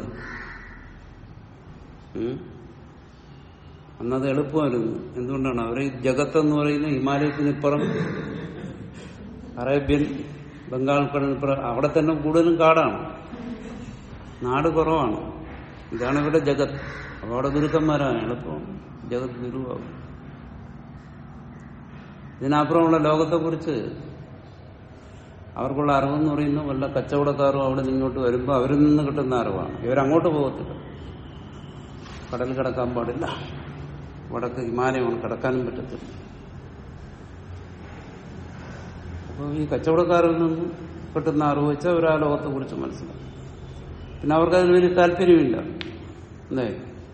ഉം? അന്നത് എളുപ്പമായിരുന്നു എന്തുകൊണ്ടാണ് അവർ ജഗത്ത് എന്ന് പറയുന്ന ഹിമാലയത്തിനിപ്പുറം അറേബ്യൻ ബംഗാൾ കടലിപ്പുറം അവിടെ തന്നെ കൂടുതലും കാടാണ് നാട് കുറവാണ് ഇതാണ് ഇവിടെ ജഗത് അപ്പൊ അവിടെ ഗുരുക്കന്മാരാണ് എളുപ്പം ജഗത് ഗുരുവാകും ഇതിനപ്പുറമുള്ള ലോകത്തെക്കുറിച്ച് അവർക്കുള്ള അറിവെന്ന് പറയുന്നത് വല്ല കച്ചവടക്കാരും അവിടെ നിങ്ങോട്ട് വരുമ്പോൾ അവരിൽ നിന്ന് കിട്ടുന്ന അറിവാണ് ഇവരങ്ങോട്ട് പോകത്തില്ല കടൽ കിടക്കാൻ പാടില്ല വടക്ക് ഹിമാലയമാണ് കിടക്കാനും പറ്റത്തില്ല അപ്പോൾ ഈ കച്ചവടക്കാരിൽ നിന്നും കിട്ടുന്ന അറിവ് വെച്ച് അവർ ആ ലോകത്തെ കുറിച്ച് മനസ്സിലാക്കും പിന്നെ അവർക്ക് അതിന് വലിയ താല്പര്യമില്ല അല്ലേ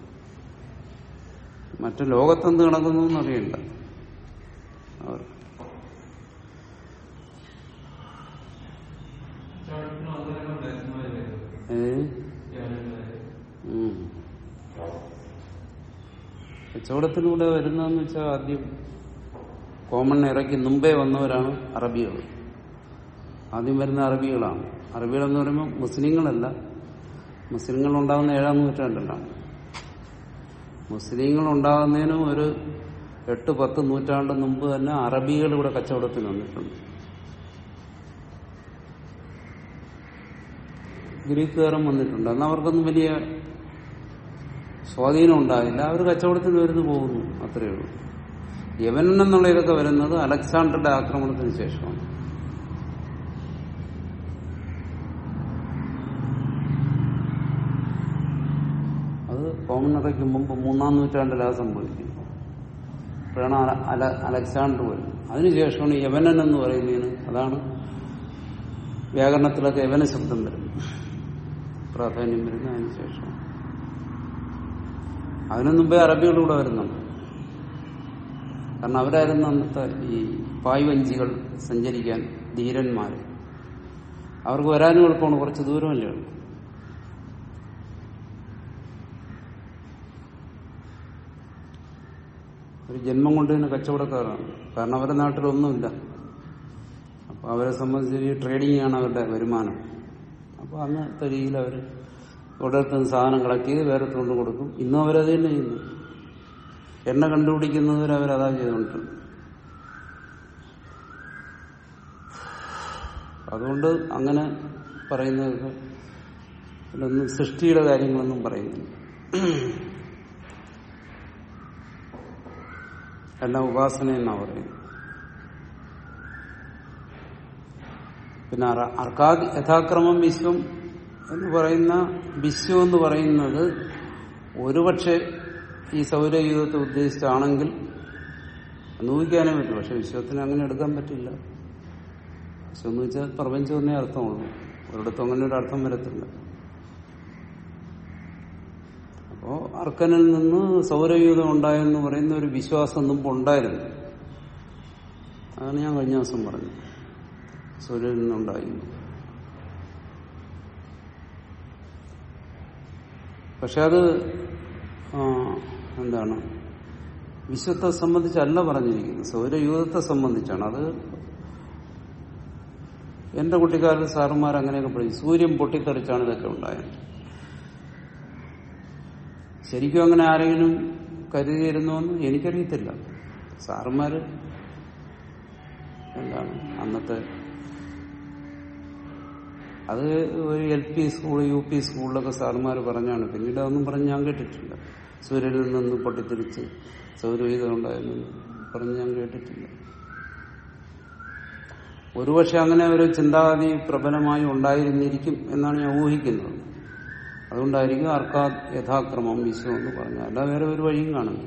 മറ്റു ലോകത്തെന്ത് നടക്കുന്നു എന്നറിയണ്ട അവർ ചവിട്ടിനും അങ്ങനെ ബ്ലാക്ക്മാര് ഏ ഉം. കച്ചവടത്തിലൂടെ വരുന്നതെന്ന് വെച്ചാൽ ആദ്യം കോമൺ ഇറക്കി മുമ്പേ വന്നവരാണ് അറബികൾ ആദ്യം വരുന്ന അറബികളാണ് അറബികളെന്ന് പറയുമ്പോൾ മുസ്ലിങ്ങളല്ല മുസ്ലിങ്ങൾ ഉണ്ടാകുന്ന ഏഴാം നൂറ്റാണ്ടിലാണ് മുസ്ലിങ്ങൾ ഉണ്ടാകുന്നതിന് ഒരു എട്ട് പത്ത് നൂറ്റാണ്ട് മുമ്പ് തന്നെ അറബികൾ ഇവിടെ കച്ചവടത്തിന് വന്നിട്ടുണ്ട് ഗ്രീക്കുകാരൻ വന്നിട്ടുണ്ട് അന്ന് അവർക്കൊന്നും വലിയ സ്വാധീനം ഉണ്ടായില്ല അവർ കച്ചവടത്തിന് വരുന്നു പോകുന്നു അത്രയേ ഉള്ളൂ യവനൻ എന്നുള്ള ഇതൊക്കെ വരുന്നത് അലക്സാണ്ടറുടെ ആക്രമണത്തിന് ശേഷമാണ് കോമണറയ്ക്ക് മുമ്പ് മൂന്നാം നൂറ്റാണ്ടിലാണ് സംഭവിക്കുന്നത് അപ്പോഴാണ് അല- അല- അലക്സാണ്ടർ വരുന്നത് അതിനുശേഷമാണ് യവനൻ എന്ന് പറയുന്നതിന് അതാണ് വ്യാകരണത്തിലൊക്കെ യവന ശബ്ദം വരുന്നത് പ്രാധാന്യം വരുന്ന അതിന് ശേഷം അതിനു മുമ്പേ അറബികളിലൂടെ വരുന്നുണ്ട് കാരണം അവരായിരുന്നു അന്നത്തെ ഈ പായ്വഞ്ചികൾ സഞ്ചരിക്കാൻ ധീരന്മാർ അവർക്ക് വരാനും എളുപ്പമാണ് കുറച്ച് ദൂരമല്ലേ ഉള്ളൂ ഒരു ജന്മം കൊണ്ട് തന്നെ കച്ചവടക്കാരാണ് കാരണം അവരുടെ നാട്ടിലൊന്നുമില്ല അപ്പൊ അവരെ സംബന്ധിച്ച് ഈ ട്രേഡിംഗ് ആണ് അവരുടെ വരുമാനം അപ്പൊ അന്നത്തെ രീതിയിൽ അവർ ഒരിടത്തുനിന്ന് സാധനം കളക്ട് ചെയ്ത് വേറെ കൊണ്ട് കൊടുക്കും ഇന്നും അവരത് തന്നെ ചെയ്യുന്നു എണ്ണ കണ്ടുപിടിക്കുന്നവർ അവരതാ ചെയ്തുകൊണ്ടിട്ടുണ്ട് അതുകൊണ്ട് അങ്ങനെ പറയുന്നത് ഇതിലൊന്നും സൃഷ്ടിയുടെ കാര്യങ്ങളൊന്നും പറയുന്നില്ല എല്ലാം ഉപാസന എന്നാ പറയുന്നത് പിന്നെ അറ- അർക്കാദ് യഥാക്രമം വിശ്വം എന്ന് പറയുന്ന വിശ്വം എന്ന് പറയുന്നത് ഒരുപക്ഷെ ഈ സൗരയൂഥത്തെ ഉദ്ദേശിച്ചാണെങ്കിൽ ഊഹിക്കാനേ പറ്റും പക്ഷെ വിശ്വത്തിന് അങ്ങനെ എടുക്കാൻ പറ്റില്ല വിശ്വം എന്ന് വെച്ചാൽ പ്രപഞ്ചം എന്നേ അർത്ഥമുള്ളൂ ഒരിടത്തും അങ്ങനെ ഒരു അർത്ഥം വരത്തില്ല അപ്പോ അർക്കനിൽ നിന്ന് സൗരയൂഥം ഉണ്ടായെന്ന് പറയുന്ന ഒരു വിശ്വാസം മുമ്പ് ഉണ്ടായിരുന്നു അതാണ് ഞാൻ കഴിഞ്ഞ ദിവസം പറഞ്ഞത് സൂര്യനിൽ നിന്നുണ്ടായി പക്ഷെ അത് ആ, എന്താണ് വിശ്വത്തെ സംബന്ധിച്ചല്ല പറഞ്ഞിരിക്കുന്നത് സൗരയൂഥത്തെ സംബന്ധിച്ചാണ് അത് എന്റെ കുട്ടിക്കാലത്ത് സാറുമാർ അങ്ങനെയൊക്കെ പഠിച്ചു സൂര്യൻ പൊട്ടിത്തെറിച്ചാണ് ഇതൊക്കെ ഉണ്ടായത് ശരിക്കും അങ്ങനെ ആരെങ്കിലും കരുതിയിരുന്നോന്ന് എനിക്കറിയത്തില്ല സാറുമാര് എന്താണ് അന്നത്തെ അത് ഒരു L P school U P സ്കൂളിലൊക്കെ സാറുമാർ പറഞ്ഞാണ് പിന്നീട് അതൊന്നും പറഞ്ഞ് ഞാൻ കേട്ടിട്ടില്ല സൂര്യനിൽ നിന്ന് പൊട്ടിത്തെറിച്ച് സൗരവീതം ഉണ്ടായെന്ന് പറഞ്ഞ് ഞാൻ കേട്ടിട്ടില്ല ഒരുപക്ഷെ അങ്ങനെ ഒരു ചിന്താഗതി പ്രബലമായി ഉണ്ടായിരുന്നിരിക്കും എന്നാണ് ഞാൻ ഊഹിക്കുന്നത് അതുകൊണ്ടായിരിക്കും അർക്കാ യഥാക്രമം വിശ്വം എന്ന് പറഞ്ഞു അല്ല വേറെ ഒരു വഴിയും കാണുന്നു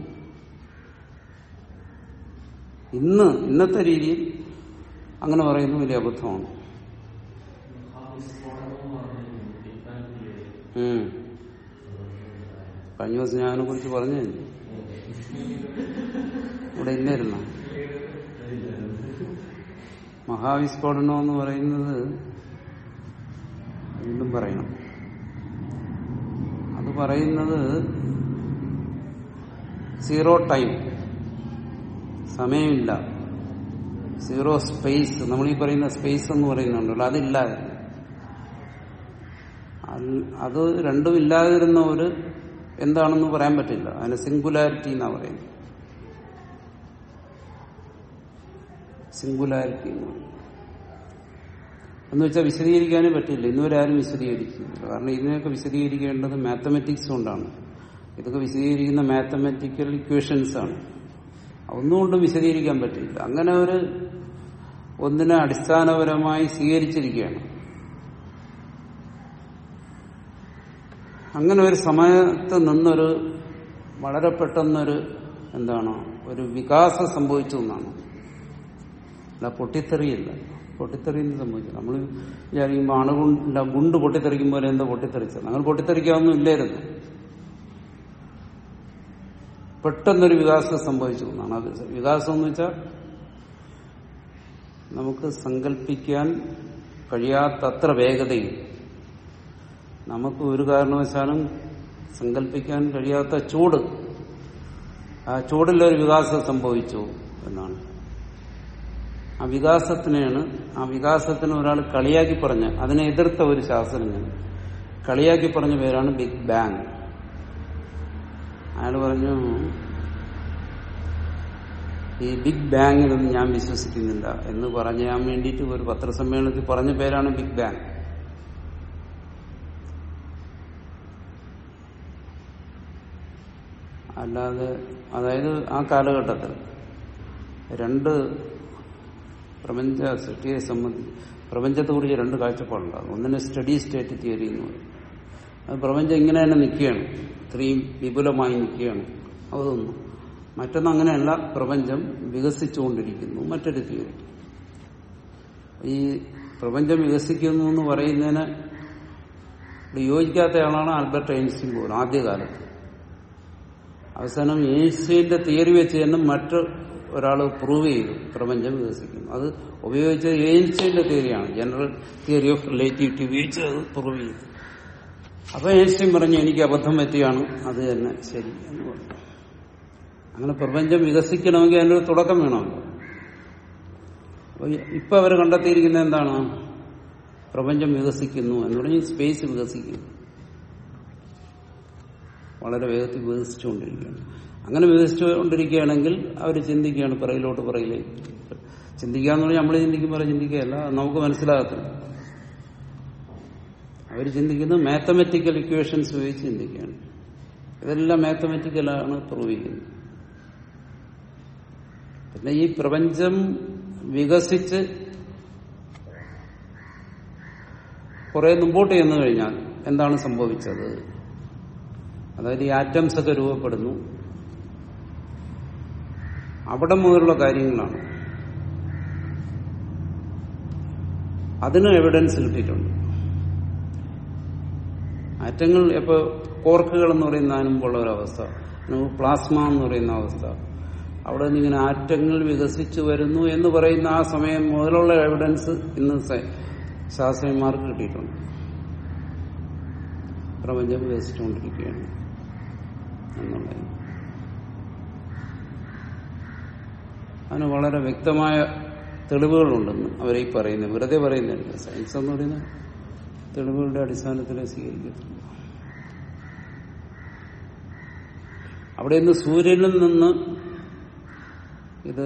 ഇന്ന് ഇന്നത്തെ രീതിയിൽ അങ്ങനെ പറയുന്നത് വലിയ അബദ്ധമാണ് ഉം. കഴിഞ്ഞ ദിവസം ഞാൻ അതിനെ കുറിച്ച് പറഞ്ഞു ഇവിടെ ഇല്ലായിരുന്നോ മഹാവിസ്ഫോടനം എന്ന് പറയുന്നത് വീണ്ടും പറയണം അത് പറയുന്നത് സീറോ ടൈം സമയമില്ല സീറോ സ്പേസ് നമ്മൾ ഈ പറയുന്ന സ്പേസ് എന്ന് പറയുന്നുണ്ടല്ലോ അതില്ലായിരുന്നു അൽ- അത് രണ്ടും ഇല്ലാതിരുന്ന ഒരു എന്താണെന്ന് പറയാൻ പറ്റില്ല അതിന് സിംഗുലാരിറ്റി എന്നാ പറയുന്നത് സിംഗുലാരിറ്റി എന്ന് പറയും. എന്ന് വെച്ചാൽ വിശദീകരിക്കാനേ പറ്റില്ല ഇന്നുവരെ ആരും വിശദീകരിക്കുന്നില്ല കാരണം ഇതിനെയൊക്കെ വിശദീകരിക്കേണ്ടത് മാത്തമെറ്റിക്സ് കൊണ്ടാണ് ഇതൊക്കെ വിശദീകരിക്കുന്ന മാത്തമെറ്റിക്കൽ ഇക്വേഷൻസ് ആണ് ഒന്നുകൊണ്ടും വിശദീകരിക്കാൻ പറ്റില്ല അങ്ങനെ ഒരു ഒന്നിനെ അടിസ്ഥാനപരമായി സ്വീകരിച്ചിരിക്കുകയാണ് അങ്ങനെ ഒരു സമയത്ത് നിന്നൊരു വളരെ പെട്ടെന്നൊരു എന്താണ് ഒരു വികാസം സംഭവിച്ചു എന്നാണ് അല്ല പൊട്ടിത്തെറിയില്ല പൊട്ടിത്തെറിയെന്ന് സംഭവിച്ചു നമ്മൾ വിചാരിക്കുമ്പോൾ അണുകുണ്ട ഗുണ്ട് പൊട്ടിത്തെറിക്കുമ്പോൾ എന്താ പൊട്ടിത്തെറിച്ചത് അങ്ങനെ പൊട്ടിത്തെറിക്കാവുന്നും ഇല്ലായിരുന്നു പെട്ടെന്നൊരു വികാസം സംഭവിച്ചു എന്നാണ് അത് വികാസം എന്ന് വെച്ചാൽ നമുക്ക് സങ്കല്പിക്കാൻ കഴിയാത്തത്ര വേഗതയിൽ നമുക്ക് ഒരു കാരണവശാലും സങ്കല്പിക്കാൻ കഴിയാത്ത ചൂട് ആ ചൂടിലൊരു വികാസം സംഭവിച്ചു എന്നാണ് ആ വികാസത്തിനെയാണ് ആ വികാസത്തിന് ഒരാൾ കളിയാക്കി പറഞ്ഞ അതിനെ എതിർത്ത ഒരു ശാസ്ത്രജ്ഞൻ കളിയാക്കി പറഞ്ഞ പേരാണ് ബിഗ് ബാങ് അയാൾ പറഞ്ഞു ഈ ബിഗ് ബാങ്ങിലൊന്നും ഞാൻ വിശ്വസിക്കുന്നില്ല എന്ന് പറയാൻ വേണ്ടിയിട്ട് ഒരു പത്രസമ്മേളനത്തിൽ പറഞ്ഞ പേരാണ് ബിഗ് ബാങ് അല്ലാതെ അതായത് ആ കാലഘട്ടത്തിൽ രണ്ട് പ്രപഞ്ച സൃഷ്ടിയെ സംബന്ധിച്ച് പ്രപഞ്ചത്തെക്കുറിച്ച് രണ്ട് കാഴ്ചപ്പാടുണ്ടാകും ഒന്നിനെ സ്റ്റഡി സ്റ്റേറ്റ് തിയറി എന്ന് പറയും അത് പ്രപഞ്ചം ഇങ്ങനെ തന്നെ നിൽക്കുകയാണ് ഇത്രയും വിപുലമായി നിൽക്കുകയാണ് അതൊന്നും മറ്റൊന്ന് അങ്ങനെയല്ല പ്രപഞ്ചം വികസിച്ചുകൊണ്ടിരിക്കുന്നു മറ്റൊരു തിയറി ഈ പ്രപഞ്ചം വികസിക്കുന്നു എന്ന് പറയുന്നതിന് യോജിക്കാത്ത ആളാണ് ആൽബർട്ട് ഐൻസ്റ്റീൻ പോലും ആദ്യകാലത്ത് അവസാനം ഐൻസ്റ്റീന്റെ തിയറി വെച്ച് തന്നെ മറ്റ് ഒരാൾ പ്രൂവ് ചെയ്തു പ്രപഞ്ചം വികസിക്കുന്നു അത് ഉപയോഗിച്ചത് ഐൻസ്റ്റീന്റെ തിയറിയാണ് ജനറൽ തിയറി ഓഫ് റിലേറ്റിവിറ്റി ഉപയോഗിച്ച് അത് പ്രൂവ് ചെയ്തു അപ്പൊ ഐൻസ്റ്റീൻ പറഞ്ഞു എനിക്ക് അബദ്ധം പറ്റിയാണ് അത് തന്നെ ശരി എന്ന് പറഞ്ഞു അങ്ങനെ പ്രപഞ്ചം വികസിക്കണമെങ്കിൽ അതിനൊരു തുടക്കം വേണമല്ലോ അപ്പൊ ഇപ്പൊ അവർ കണ്ടെത്തിയിരിക്കുന്നത് എന്താണ് പ്രപഞ്ചം വികസിക്കുന്നു എന്ന് പറഞ്ഞാൽ സ്പേസ് വികസിക്കുന്നു വളരെ വേഗത്തിൽ വികസിച്ചുകൊണ്ടിരിക്കുകയാണ് അങ്ങനെ വികസിച്ചുകൊണ്ടിരിക്കുകയാണെങ്കിൽ അവർ ചിന്തിക്കുകയാണ് പിറകിലോട്ട് പിറകിലേക്ക് ചിന്തിക്കുക എന്ന് പറഞ്ഞാൽ നമ്മൾ ചിന്തിക്കുമ്പോൾ ചിന്തിക്കുകയല്ല അത് നമുക്ക് മനസ്സിലാകത്തില്ല അവർ ചിന്തിക്കുന്നത് മാത്തമെറ്റിക്കൽ ഇക്വേഷൻസ് ഉപയോഗിച്ച് ചിന്തിക്കുകയാണ് ഇതെല്ലാം മാത്തമെറ്റിക്കലാണ് പ്രൂവ് ചെയ്യുന്നത് പിന്നെ ഈ പ്രപഞ്ചം വികസിച്ച് കുറെ മുമ്പോട്ട് ചെന്നു കഴിഞ്ഞാൽ എന്താണ് സംഭവിച്ചത് അതായത് ഈ ആറ്റംസ് ഒക്കെ രൂപപ്പെടുന്നു അവിടെ മുതലുള്ള കാര്യങ്ങളാണ് അതിന് എവിഡൻസ് കിട്ടിയിട്ടുണ്ട് ആറ്റങ്ങൾ ഇപ്പൊ കോർക്കുകൾ എന്ന് പറയുന്ന മുമ്പുള്ള ഒരവസ്ഥ പ്ലാസ്മ എന്ന് പറയുന്ന അവസ്ഥ അവിടെ നിന്ന് ഇങ്ങനെ ആറ്റങ്ങൾ വികസിച്ചു വരുന്നു എന്ന് പറയുന്ന ആ സമയം മുതലുള്ള എവിഡൻസ് ഇന്ന് സ- ശാസ്ത്രജ്ഞന്മാർക്ക് കിട്ടിയിട്ടുണ്ട് പ്രപഞ്ചം വികസിച്ചുകൊണ്ടിരിക്കുകയാണ് എന്നുള്ളത് അതിന് വളരെ വ്യക്തമായ തെളിവുകളുണ്ടെന്ന് അവരീ പറയുന്നത് വെറുതെ പറയുന്നില്ല സയൻസ് എന്ന് പറയുന്ന തെളിവുകളുടെ അടിസ്ഥാനത്തിലേ സ്വീകരിക്കത്തില്ല അവിടെ നിന്ന് സൂര്യനിൽ നിന്ന് ഇത്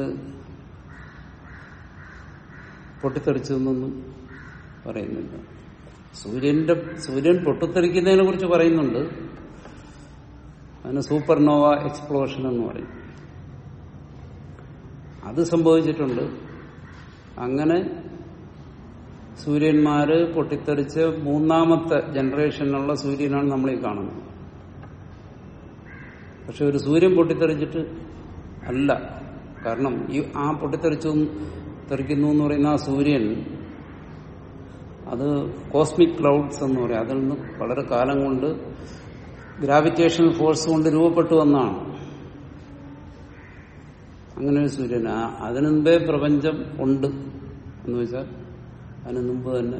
പൊട്ടിത്തെറിച്ചതെന്നൊന്നും പറയുന്നില്ല സൂര്യന്റെ സൂര്യൻ പൊട്ടിത്തെറിക്കുന്നതിനെ കുറിച്ച് പറയുന്നുണ്ട് അതിന് സൂപ്പർനോവ എക്സ്പ്ലോഷൻ എന്ന് പറയും അത് സംഭവിച്ചിട്ടുണ്ട് അങ്ങനെ സൂര്യന്മാര് പൊട്ടിത്തെറിച്ച് മൂന്നാമത്തെ ജനറേഷനിലുള്ള സൂര്യനാണ് നമ്മളീ കാണുന്നത് പക്ഷെ ഒരു സൂര്യൻ പൊട്ടിത്തെറിച്ചിട്ട് അല്ല കാരണം ഈ ആ പൊട്ടിത്തെറിച്ചു തെറിക്കുന്നു എന്ന് പറയുന്ന ആ സൂര്യൻ അത് കോസ്മിക് ക്ലൗഡ്സ് എന്ന് പറയും അതിൽ നിന്ന് വളരെ കാലം കൊണ്ട് ഗ്രാവിറ്റേഷണൽ ഫോഴ്സ് കൊണ്ട് രൂപപ്പെട്ടു വന്നാണ് അങ്ങനെ ഒരു സൂര്യൻ ആ- അതിനു മുമ്പേ പ്രപഞ്ചം ഉണ്ട് എന്ന് വെച്ചാൽ അതിനു മുമ്പ് തന്നെ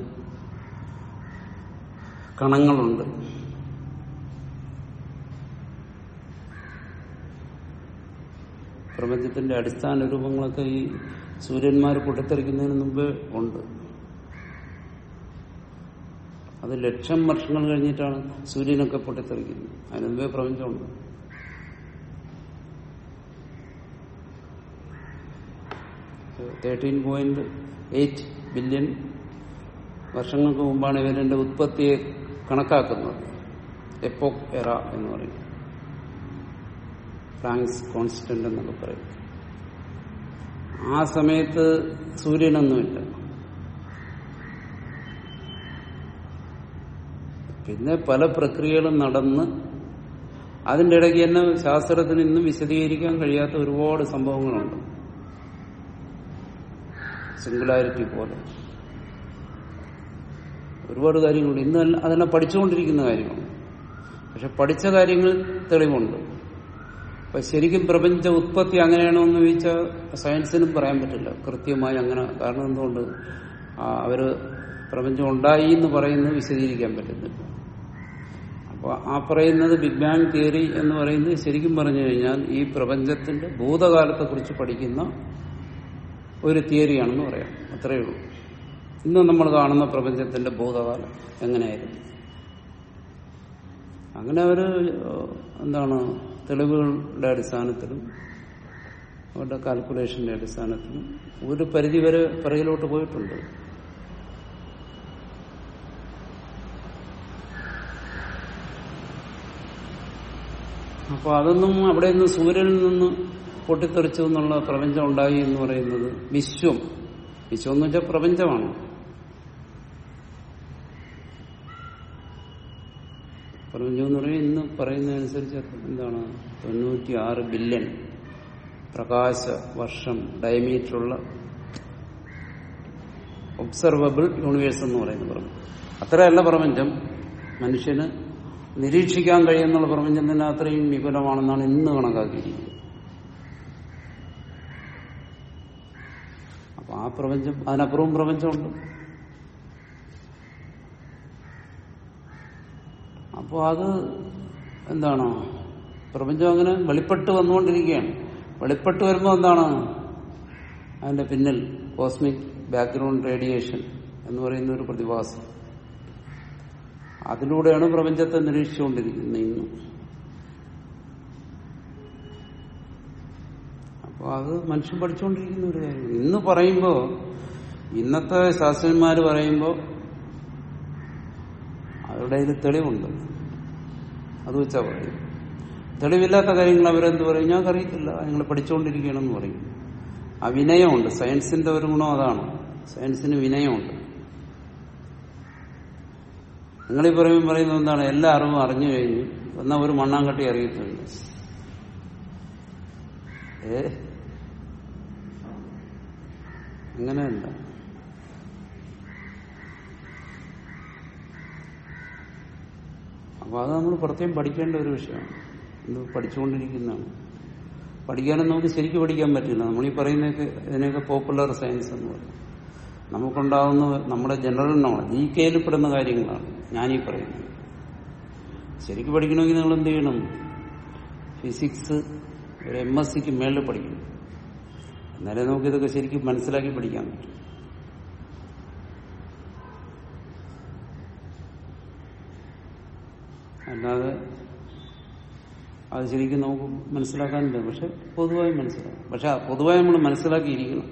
കണങ്ങളുണ്ട് പ്രപഞ്ചത്തിന്റെ അടിസ്ഥാന രൂപങ്ങളൊക്കെ ഈ സൂര്യന്മാർ പൊട്ടിത്തെറിക്കുന്നതിന് മുമ്പേ ഉണ്ട് അത് ലക്ഷം വർഷങ്ങൾ കഴിഞ്ഞിട്ടാണ് സൂര്യനൊക്കെ പൊട്ടിത്തെറിക്കുന്നത് അതിന് മുമ്പേ പ്രപഞ്ചമുണ്ട് തേർട്ടീൻ പോയിന്റ് എയ്റ്റ് ബില്യൺ വർഷങ്ങൾക്ക് മുമ്പാണ് ഇവരുടെ ഉത്പത്തിയെ കണക്കാക്കുന്നത് എപ്പോക് എറ എന്ന് പറയും ഫ്രാങ്ക്സ് കോൺസ്റ്റന്റ് എന്നൊക്കെ പറയും ആ സമയത്ത് സൂര്യനൊന്നുമില്ല പിന്നെ പല പ്രക്രിയകളും നടന്ന് അതിന്റെ ഇടയ്ക്ക് തന്നെ ശാസ്ത്രത്തിന് ഇന്നും വിശദീകരിക്കാൻ കഴിയാത്ത ഒരുപാട് സംഭവങ്ങളുണ്ട് സിംഗുലാരിറ്റി പോലെ ഒരുപാട് കാര്യങ്ങളുണ്ട് ഇന്ന് അല്ല- അതെല്ലാം പഠിച്ചുകൊണ്ടിരിക്കുന്ന കാര്യമാണ് പക്ഷെ പഠിച്ച കാര്യങ്ങൾ തെളിവുണ്ട് അപ്പൊ ശരിക്കും പ്രപഞ്ച ഉത്പത്തി അങ്ങനെയാണോ എന്ന് ചോദിച്ചാൽ സയൻസിനും പറയാൻ പറ്റില്ല കൃത്യമായി അങ്ങനെ കാരണം എന്തുകൊണ്ട് ആ, അവര് പ്രപഞ്ചം ഉണ്ടായി എന്ന് പറയുന്നത് വിശദീകരിക്കാൻ പറ്റുന്നില്ല അപ്പൊ ആ പറയുന്നത് ബിഗ് ബാങ് തിയറി എന്ന് പറയുന്നത് ശരിക്കും പറഞ്ഞു കഴിഞ്ഞാൽ ഈ പ്രപഞ്ചത്തിന്റെ ഭൂതകാലത്തെ കുറിച്ച് പഠിക്കുന്ന ഒരു തിയറിയാണെന്ന് പറയാം അത്രയേ ഉള്ളൂ ഇന്ന് നമ്മൾ കാണുന്ന പ്രപഞ്ചത്തിന്റെ ഭൂതകാലം എങ്ങനെയായിരുന്നു അങ്ങനെ അവര് ഏഹ്, എന്താണ് തെളിവുകളുടെ അടിസ്ഥാനത്തിലും അവരുടെ കാൽക്കുലേഷന്റെ അടിസ്ഥാനത്തിലും ഒരു പരിധിവരെ പിറകിലോട്ട് പോയിട്ടുണ്ട് അപ്പൊ അതൊന്നും അവിടെ നിന്ന് സൂര്യനിൽ നിന്ന് പൊട്ടിത്തെറിച്ചു എന്നുള്ള പ്രപഞ്ചം ഉണ്ടായി എന്ന് പറയുന്നത് വിശ്വം വിശ്വം എന്ന് വെച്ചാൽ പ്രപഞ്ചമാണ് പ്രപഞ്ചം എന്ന് പറയുന്നത് ഇന്ന് പറയുന്നതനുസരിച്ച് എന്താണ് തൊണ്ണൂറ്റി ആറ് ബില്യൺ പ്രകാശ വർഷം ഡയമീറ്ററുള്ള ഒബ്സർവബിൾ യൂണിവേഴ്സ് എന്ന് പറയുന്ന പ്രപഞ്ചം അത്രയല്ല പ്രപഞ്ചം മനുഷ്യന് നിരീക്ഷിക്കാൻ കഴിയുന്നുള്ള പ്രപഞ്ചം തന്നെ അത്രയും വിപുലമാണെന്നാണ് ഇന്ന് കണക്കാക്കിയിരിക്കുന്നത് അപ്പൊ ആ പ്രപഞ്ചം അതിനപ്പുറവും പ്രപഞ്ചമുണ്ട് അപ്പോൾ അത് എന്താണ് പ്രപഞ്ചം അങ്ങനെ വെളിപ്പെട്ട് വന്നുകൊണ്ടിരിക്കുകയാണ് വെളിപ്പെട്ട് വരുമ്പോൾ എന്താണ് അതിന്റെ പിന്നിൽ കോസ്മിക് ബാക്ക്ഗ്രൗണ്ട് റേഡിയേഷൻ എന്ന് പറയുന്ന ഒരു പ്രതിഭാസം അതിലൂടെയാണ് പ്രപഞ്ചത്തെ നിരീക്ഷിച്ചുകൊണ്ടിരിക്കുന്നത് ഇന്ന് അപ്പോൾ അത് മനുഷ്യൻ പഠിച്ചുകൊണ്ടിരിക്കുന്ന ഒരു കാര്യം ഇന്ന് പറയുമ്പോൾ ഇന്നത്തെ ശാസ്ത്രന്മാർ പറയുമ്പോൾ അവരുടെ ഇതിൽ തെളിവുണ്ട് അത് വെച്ചാ പറയും തെളിവില്ലാത്ത കാര്യങ്ങൾ അവരെന്ത് പറയും ഞങ്ങൾക്ക് അറിയത്തില്ല നിങ്ങൾ പഠിച്ചുകൊണ്ടിരിക്കണമെന്ന് പറയും ആ വിനയമുണ്ട് സയൻസിന്റെ ഒരു ഗുണം അതാണ് സയൻസിന് വിനയമുണ്ട് നിങ്ങളീ പറയുമ്പോൾ പറയുന്നത് എന്താണ് എല്ലാ അറിവും അറിഞ്ഞു കഴിഞ്ഞു എന്നാൽ ഒരു മണ്ണാങ്കട്ടി അറിയത്തില്ല ഏ അങ്ങനെയല്ല അപ്പൊ അത് നമ്മൾ പ്രത്യേകം പഠിക്കേണ്ട ഒരു വിഷയമാണ് ഇത് പഠിച്ചുകൊണ്ടിരിക്കുന്നതാണ് പഠിക്കാനും നമുക്ക് ശരിക്കും പഠിക്കാൻ പറ്റില്ല നമ്മളീ പറയുന്നതൊക്കെ ഇതിനെയൊക്കെ പോപ്പുലർ സയൻസ് എന്ന് പറയും നമുക്കുണ്ടാകുന്ന നമ്മുടെ ജനറൽ നോളജ് ജി കെയിൽ പെടുന്ന കാര്യങ്ങളാണ് ഞാനീ പറയുന്നത് ശരിക്കും പഠിക്കണമെങ്കിൽ നിങ്ങൾ എന്ത് ചെയ്യണം ഫിസിക്സ് ഒരു എം എസ് സിക്ക് മേളിൽ പഠിക്കണം എന്നാലേ നമുക്ക് ഇതൊക്കെ ശരിക്കും മനസ്സിലാക്കി പഠിക്കാൻ പറ്റും അല്ലാതെ അത് ശരിക്കും നമുക്ക് മനസ്സിലാക്കാനില്ല പക്ഷെ പൊതുവായി മനസ്സിലാക്കും പക്ഷെ ആ പൊതുവായി നമ്മൾ മനസ്സിലാക്കിയിരിക്കണം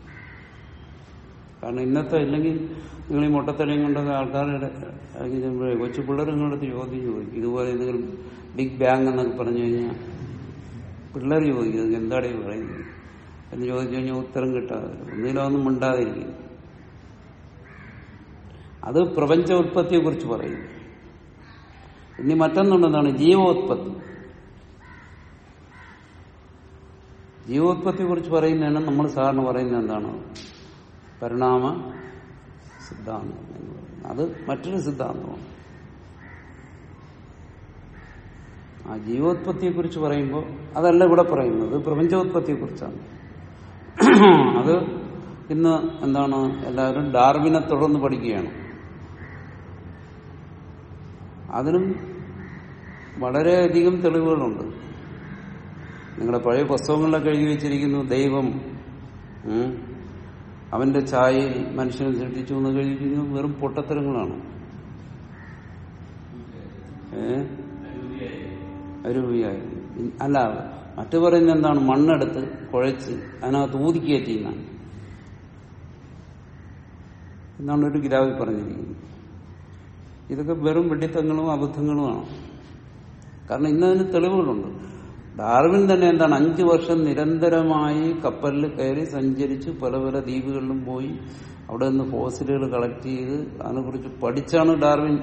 കാരണം ഇന്നത്തെ ഇല്ലെങ്കിൽ നിങ്ങൾ ഈ മുട്ടത്തലയും കൊണ്ടൊക്കെ ആൾക്കാരുടെ ഇറങ്ങി ചെല്ലുമ്പോഴേ കൊച്ചു പിള്ളേർ നിങ്ങളുടെ അടുത്ത് ചോദ്യം ചോദിക്കും ഇതുപോലെ എന്തെങ്കിലും ബിഗ് ബാങ് എന്നൊക്കെ പറഞ്ഞു കഴിഞ്ഞാൽ പിള്ളേർ ചോദിക്കും "ഇത് എന്താണ് ഈ പറയുന്നത് എന്ന് ചോദിച്ചു കഴിഞ്ഞാൽ ഉത്തരം കിട്ടാതെ വരും. ഒന്നിലും ഒന്നും മിണ്ടാതിരിക്കും അത് പ്രപഞ്ച ഉത്പത്തിയെ കുറിച്ച് പറയും ഇനി മറ്റൊന്നുണ്ടെന്നാണ് ജീവോത്പത്തി ജീവോത്പത്തിയെ കുറിച്ച് പറയുന്നതാണ് നമ്മൾ സാറിന് പറയുന്നത് എന്താണ് പരിണാമ സിദ്ധാന്തം എന്ന് പറയുന്നത് അത് മറ്റൊരു സിദ്ധാന്തമാണ് ആ ജീവോത്പത്തിയെ കുറിച്ച് പറയുമ്പോൾ അതല്ല ഇവിടെ പറയുന്നത് പ്രപഞ്ചോത്പത്തിയെ കുറിച്ചാണ് അത് ഇന്ന് എന്താണ് എല്ലാവരും ഡാർവിനെ തുടർന്ന് പഠിക്കുകയാണ് അതിനും വളരെയധികം തെളിവുകളുണ്ട് നിങ്ങളുടെ പഴയ പുസ്തകങ്ങളിലൊക്കെ എഴുതി വെച്ചിരിക്കുന്നു ദൈവം ഉം, അവന്റെ ഛായയിൽ മനുഷ്യനെ സൃഷ്ടിച്ചു എന്ന് എഴുതിയിരിക്കുന്നത് വെറും പൊട്ടത്തരങ്ങളാണ് ഏ അരൂപിയായി അല്ല മറ്റു പറയുന്നത് എന്താണ് മണ്ണെടുത്ത് കുഴച്ച് അതിനകത്ത് ഊതിക്കയറ്റിയെന്നാണ് എന്നാണ് ഒരു ഗ്രാവി പറഞ്ഞിരിക്കുന്നത് ഇതൊക്കെ വെറും വെടിത്തങ്ങളും അബദ്ധങ്ങളുമാണ് കാരണം ഇന്നതിന് തെളിവുകളുണ്ട് ഡാർവിൻ തന്നെ എന്താണ് അഞ്ചു വർഷം നിരന്തരമായി കപ്പലിൽ കയറി സഞ്ചരിച്ച് പല പല ദ്വീപുകളിലും പോയി അവിടെ നിന്ന് ഫോസിലുകൾ കളക്ട് ചെയ്ത് അതിനെക്കുറിച്ച് പഠിച്ചാണ് ഡാർവിൻ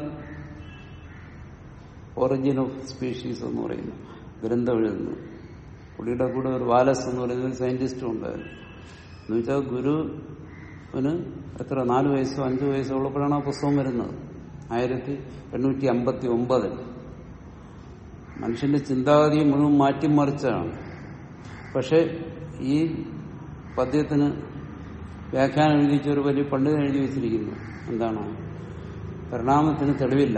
ഒറിജിൻ ഓഫ് സ്പീഷീസ് എന്ന് പറയുന്നു ഗ്രന്ഥം എഴുതുന്നു പുള്ളിയുടെ കൂടെ ഒരു വാലസ് എന്ന് പറയുന്ന ഒരു സയന്റിസ്റ്റും ഉണ്ടായിരുന്നു എന്ന് വെച്ചാൽ ഗുരുവിന് എത്ര നാല് വയസ്സോ അഞ്ചു വയസ്സോ ഉള്ളപ്പോഴാണ് ആ പുസ്തകം വരുന്നത് ആയിരത്തി എണ്ണൂറ്റി അമ്പത്തി ഒമ്പതിൽ മനുഷ്യന്റെ ചിന്താഗതിയെ മുഴുവൻ മാറ്റിമറിച്ചതാണ് പക്ഷെ ഈ പദ്യത്തിന് വ്യാഖ്യാനം എഴുതിച്ച ഒരു വലിയ പണ്ഡിതൻ എഴുതി വെച്ചിരിക്കുന്നു എന്താണ് പരിണാമത്തിന് തെളിവില്ല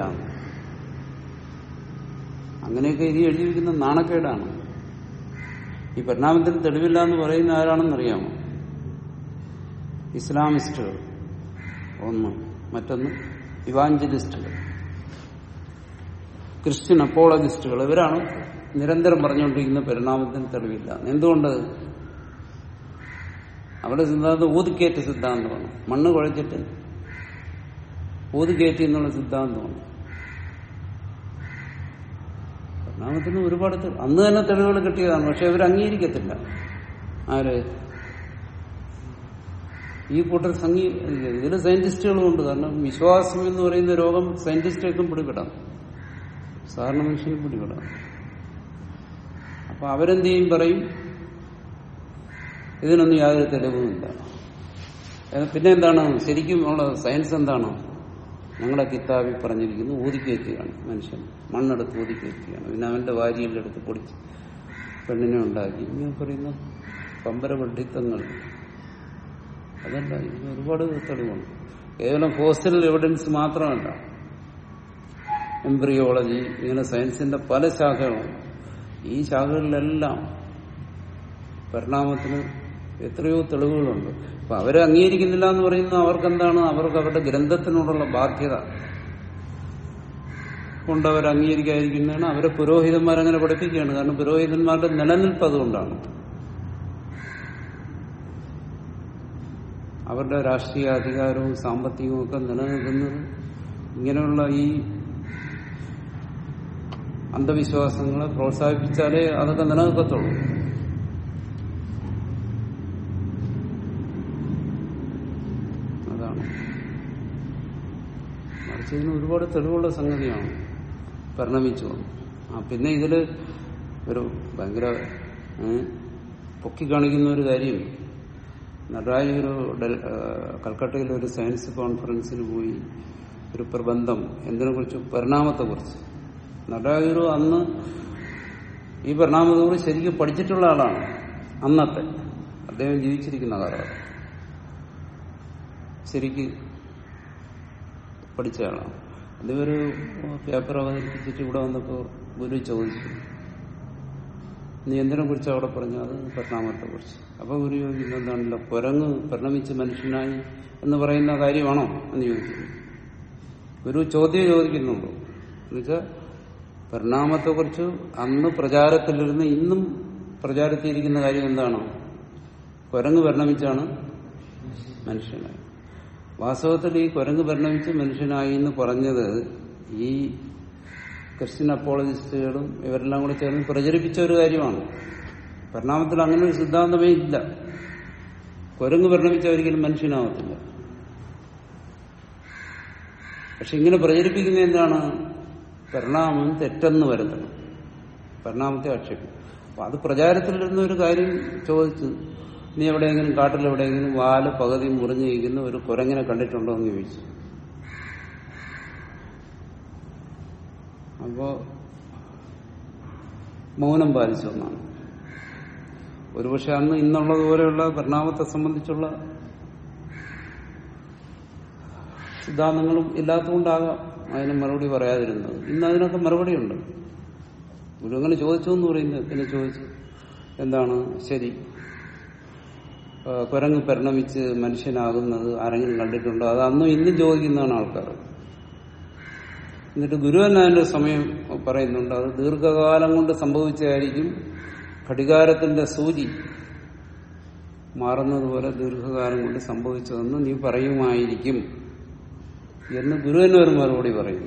അങ്ങനെയൊക്കെ ഇത് എഴുതി വെക്കുന്ന നാണക്കേടാണ് ഈ പരിണാമത്തിന് തെളിവില്ല എന്ന് പറയുന്ന ആരാണെന്നറിയാമോ ഇസ്ലാമിസ്റ്റുകൾ ഒന്ന് മറ്റൊന്ന് ഇവാഞ്ചലിസ്റ്റുകൾ ക്രിസ്ത്യൻ അപ്പോളജിസ്റ്റുകൾ ഇവരാണ് നിരന്തരം പറഞ്ഞുകൊണ്ടിരിക്കുന്ന പരിണാമത്തിന് തെളിവില്ല എന്തുകൊണ്ട് അവരുടെ സിദ്ധാന്തം ഊതിക്കേറ്റ സിദ്ധാന്തമാണ് മണ്ണ് കുഴച്ചിട്ട് ഊതിക്കേറ്റി എന്നുള്ള സിദ്ധാന്തമാണ് പരിണാമത്തിന് ഒരുപാട് തെളി- അന്ന് തന്നെ തെളിവുകൾ കിട്ടിയതാണ് പക്ഷെ അവർ അംഗീകരിക്കത്തില്ല ആര് ഈ കൂട്ടർ സംഗീ ഇതിൽ സയന്റിസ്റ്റുകളും ഉണ്ട് കാരണം വിശ്വാസം എന്ന് പറയുന്ന രോഗം സയന്റിസ്റ്റുകൾക്കും പിടിപെടാം സാധാരണ മനുഷ്യന് പിടിപെടാം അപ്പൊ അവരെന്ത് ചെയ്യും പറയും ഇതിനൊന്നും യാതൊരു തെളിവുമില്ല ഏ, പിന്നെ എന്താണ് ശരിക്കും ഉള്ള സയൻസ് എന്താണ് ഞങ്ങളുടെ കിതാബിൽ പറഞ്ഞിരിക്കുന്നു ഊതിക്കയറ്റുകയാണ് മനുഷ്യൻ മണ്ണെടുത്ത് ഊതിക്കയറ്റുകയാണ് പിന്നെ അവന്റെ വാരിയിലെടുത്ത് പൊടിച്ച് പെണ്ണിനെ ഉണ്ടാക്കി ഇങ്ങനെ പറയുന്ന പമ്പര വഡിത്തങ്ങൾ അതല്ല ഇതിന് ഒരുപാട് തെളിവുണ്ട് കേവലം ഫോസിൽ എവിഡൻസ് മാത്രമല്ല എംബ്രിയോളജി ഇങ്ങനെ സയൻസിന്റെ പല ശാഖകളുണ്ട് ഈ ശാഖകളിലെല്ലാം പരിണാമത്തിന് എത്രയോ തെളിവുകളുണ്ട് അപ്പൊ അവരെ അംഗീകരിക്കുന്നില്ല എന്ന് പറയുന്നത് അവർക്കെന്താണ് അവർക്ക് അവരുടെ ഗ്രന്ഥത്തിനോടുള്ള ബാധ്യത കൊണ്ട് അവർ അംഗീകരിക്കാതിരിക്കുന്നതാണ് അവരെ പുരോഹിതന്മാരങ്ങനെ പഠിപ്പിക്കുകയാണ് കാരണം പുരോഹിതന്മാരുടെ നിലനിൽപ്പ് അതുകൊണ്ടാണ് അവരുടെ രാഷ്ട്രീയ അധികാരവും സാമ്പത്തികവും ഒക്കെ നിലനിൽക്കുന്നത് ഇങ്ങനെയുള്ള ഈ അന്ധവിശ്വാസങ്ങളെ പ്രോത്സാഹിപ്പിച്ചാലേ അതൊക്കെ നിലനിൽക്കത്തുള്ളൂ അതാണ് മറിച്ച് ഇതിന് ഒരുപാട് തെളിവുള്ള സംഗതിയാണ് പരിണമിച്ചു വന്നു ആ പിന്നെ ഇതില് ഒരു ഭയങ്കര ഏ, പൊക്കി കാണിക്കുന്ന ഒരു കാര്യം നടരാജ് ഒരു ഡൽ- ആ, കൽക്കട്ടയിൽ ഒരു സയൻസ് കോൺഫറൻസിൽ പോയി ഒരു പ്രബന്ധം എന്തിനെ കുറിച്ച് പരിണാമത്തെ കുറിച്ച് നടരാജ് അന്ന് ഈ പരിണാമത്തെ കുറിച്ച് ശരിക്കും പഠിച്ചിട്ടുള്ള ആളാണ് അന്നത്തെ അദ്ദേഹം ജീവിച്ചിരിക്കുന്ന കാലഘട്ടം ശരിക്ക് പഠിച്ച ആളാണ് അദ്ദേഹം ഒരു പേപ്പർ അവതരിപ്പിച്ചിട്ട് ഇവിടെ വന്നപ്പോൾ ഗുരു ചോദിച്ചു നീ എന്തിനെ കുറിച്ച് അവിടെ പറഞ്ഞു അത് പരിണാമത്തെ കുറിച്ച് അപ്പൊ ഗുരു ചോദിക്കുന്നത് എന്താണല്ലോ കുരങ്ങ് പരിണമിച്ച് മനുഷ്യനായി എന്ന് പറയുന്ന കാര്യമാണോ എന്ന് ചോദിക്കുന്നു ഗുരു ചോദ്യം ചോദിക്കുന്നുണ്ടോ എന്നുവെച്ചാൽ പരിണാമത്തെ കുറിച്ച് അന്ന് പ്രചാരത്തിലിരുന്ന് ഇന്നും പ്രചാരത്തിയിരിക്കുന്ന കാര്യം എന്താണ് കുരങ്ങ് പരിണമിച്ചാണ് മനുഷ്യനായി വാസ്തവത്തിൽ ഈ കുരങ്ങ് പരിണമിച്ച് മനുഷ്യനായി എന്ന് പറഞ്ഞത് ഈ ക്രിസ്ത്യൻ അപ്പോളജിസ്റ്റുകളും ഇവരെല്ലാം കൂടി ചേർന്ന് പ്രചരിപ്പിച്ച ഒരു കാര്യമാണ് പരിണാമത്തിൽ അങ്ങനെ ഒരു സിദ്ധാന്തമേ ഇല്ല കുരങ്ങ് പരിണമിച്ച ഒരിക്കലും മനുഷ്യനാവത്തില്ല പക്ഷെ ഇങ്ങനെ പ്രചരിപ്പിക്കുന്ന എന്താണ് പരിണാമം തെറ്റെന്ന് വരുത്തണം പരിണാമത്തെ ആക്ഷേപിക്കും അപ്പൊ അത് പ്രചാരത്തിലിരുന്ന ഒരു കാര്യം ചോദിച്ചു നീ എവിടെയെങ്കിലും കാട്ടിൽ എവിടെയെങ്കിലും വാല് പകുതി മുറിഞ്ഞിരിക്കുന്ന ഒരു കുരങ്ങിനെ കണ്ടിട്ടുണ്ടോ എന്ന് ചോദിച്ചു അപ്പോ മൗനം പാലിച്ചു എന്നാണ് ഒരുപക്ഷെ അന്ന് ഇന്നുള്ളതുപോലെയുള്ള പരിണാമത്തെ സംബന്ധിച്ചുള്ള സിദ്ധാന്തങ്ങളും ഇല്ലാത്തതുകൊണ്ടാകാം അതിന് മറുപടി പറയാതിരുന്നത് ഇന്ന് അതിനൊക്കെ മറുപടിയുണ്ട് ഗുരു അങ്ങനെ ചോദിച്ചു എന്ന് പറയുന്നത് പിന്നെ ചോദിച്ചു എന്താണ് ശരി ആ, കുരങ്ങ് പരിണമിച്ച് മനുഷ്യനാകുന്നത് ആരെങ്കിലും കണ്ടിട്ടുണ്ടോ അത് അന്നും ഇന്നും ചോദിക്കുന്നതാണ് ആൾക്കാർ എന്നിട്ട് ഗുരു തന്നെ അതിന്റെ സമയം പറയുന്നുണ്ട് അത് ദീർഘകാലം കൊണ്ട് സംഭവിച്ചതായിരിക്കും ഘടികാരത്തിന്റെ സൂചി മാറുന്നത് ദീർഘകാലം കൊണ്ട് സംഭവിച്ചതെന്ന് നീ പറയുമായിരിക്കും എന്ന് ഗുരു തന്നെ ഒരു മറുപടി പറയുന്നു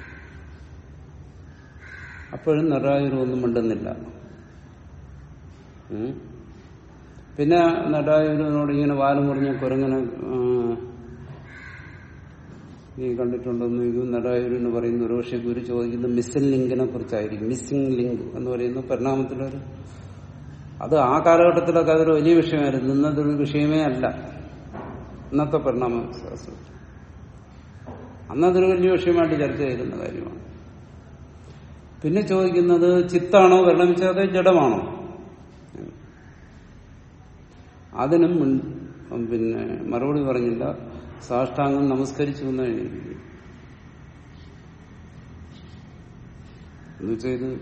അപ്പോഴും നടരാജർ ഒന്നും മിണ്ടുന്നില്ല ഉം. പിന്നെ നടരാജനോട് ഇങ്ങനെ വാല് മുറിഞ്ഞ കുരങ്ങനെ ആ, നീ കണ്ടിട്ടുണ്ടെന്ന് ചോദിക്കും നടരാജരെന്ന് പറയുന്ന ഒരു പക്ഷേ ഗുരു ചോദിക്കുന്ന മിസ്സിംഗ് ലിങ്കിനെ കുറിച്ചായിരിക്കും മിസ്സിംഗ് ലിങ്ക് എന്ന് പറയുന്ന പരിണാമത്തിലൊരു അത് ആ കാലഘട്ടത്തിലൊക്കെ അതൊരു വലിയ വിഷയമായിരുന്നു ഇന്നതൊരു വിഷയമേ അല്ല ഇന്നത്തെ പരിണാമ ശാസ്ത്രം അന്നതൊരു വലിയ വിഷയമായിട്ട് ചർച്ച ചെയ്യുന്ന കാര്യമാണ് പിന്നെ ചോദിക്കുന്നത് ചിത്താണോ പരിണമിച്ചത് അതോ ജഡമാണോ അതിനും മുൻ- പിന്നെ മറുപടി പറഞ്ഞില്ല സാഷ്ടാംഗം നമസ്കരിച്ചു എന്ന് എഴുതിയിരിക്കുന്നു എന്നുവെച്ചാൽ ഇത്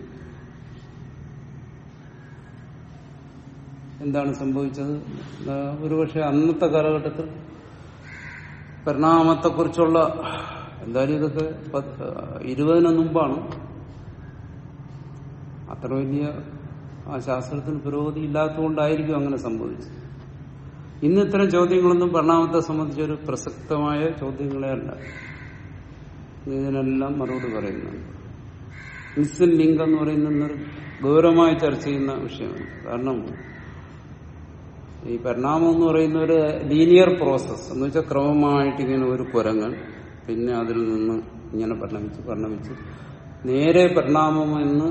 എന്താണ് സംഭവിച്ചത് ദാ ഒരുപക്ഷെ അന്നത്തെ കാലഘട്ടത്തിൽ പരിണാമത്തെക്കുറിച്ചുള്ള എന്തായാലും ഇതൊക്കെ പത്ത് ഇരുപതിന് മുമ്പാണ് അത്ര വലിയ ആ ശാസ്ത്രത്തിന് പുരോഗതി ഇല്ലാത്തതുകൊണ്ടായിരിക്കും അങ്ങനെ സംഭവിച്ചത് ഇന്ന് ഇത്തരം ചോദ്യങ്ങളൊന്നും പരിണാമത്തെ സംബന്ധിച്ചൊരു പ്രസക്തമായ ചോദ്യങ്ങളെ അല്ല ഇതിനെല്ലാം മറുപടി പറയുന്നുണ്ട് ഇൻസ്റ്റന്റ് ലിങ്ക് എന്ന് പറയുന്ന ഒരു ഗൗരവമായി ചർച്ച ചെയ്യുന്ന വിഷയമാണ് കാരണം ഈ പരിണാമം എന്ന് പറയുന്ന ഒരു ലീനിയർ പ്രോസസ്സ് എന്ന് വെച്ചാൽ ക്രമമായിട്ട് ഇങ്ങനെ ഒരു കുരങ്ങൻ പിന്നെ അതിൽ നിന്ന് ഇങ്ങനെ പരിണമിച്ച് പരിണമിച്ച് നേരെ പരിണാമമെന്ന്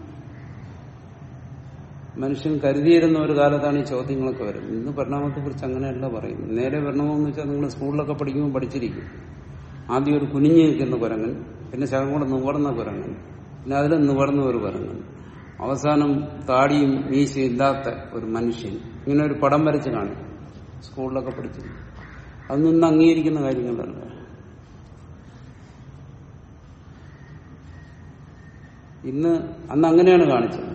മനുഷ്യൻ കരുതിയിരുന്ന ഒരു കാലത്താണ് ഈ ചോദ്യങ്ങളൊക്കെ വരുന്നത് ഇന്ന് പരിണാമത്തെ കുറിച്ച് അങ്ങനെയല്ല പറയുന്നത് നേരെ പരിണാമം എന്ന് വെച്ചാൽ നിങ്ങൾ സ്കൂളിലൊക്കെ പഠിക്കുമ്പോൾ പഠിച്ചിരിക്കും ആദ്യം ഒരു കുനിഞ്ഞു നിൽക്കുന്ന കുരങ്ങൻ പിന്നെ ശകം കൂടെ നിവർന്ന കുരങ്ങൻ പിന്നെ അതിൽ നിവർന്ന ഒരു കുരങ്ങൻ അവസാനം താടിയും മീശയും ഇല്ലാത്ത ഒരു മനുഷ്യൻ ഇങ്ങനെ ഒരു പടം വരച്ച് കാണും സ്കൂളിലൊക്കെ പഠിച്ചിരിക്കും അതൊന്നും ഇന്ന് അംഗീകരിക്കുന്ന കാര്യങ്ങളല്ല ഇന്ന് അന്ന് അങ്ങനെയാണ് കാണിച്ചത്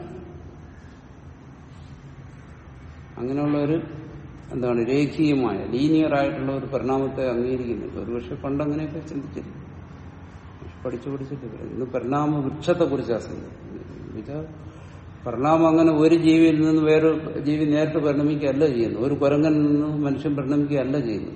അങ്ങനെയുള്ള ഒരു എന്താണ് രേഖീയമായ ലീനിയർ ആയിട്ടുള്ള ഒരു പരിണാമത്തെ അംഗീകരിക്കുന്നില്ല ഒരുപക്ഷെ പണ്ട് അങ്ങനെയൊക്കെ ചിന്തിച്ചിരുന്നു പക്ഷെ പഠിച്ചു പഠിച്ചിട്ട് ഇല്ല. ഇന്ന് പരിണാമ വൃക്ഷത്തെ കുറിച്ചാണ് എന്നുവെച്ചാൽ പരിണാമം അങ്ങനെ ഒരു ജീവിയിൽ നിന്ന് വേറൊരു ജീവി നേരിട്ട് പരിണമിക്കുകയല്ല ചെയ്യുന്നത് ഒരു കുരങ്ങനിൽ നിന്ന് മനുഷ്യൻ പരിണമിക്കുകയല്ല ചെയ്യുന്നത്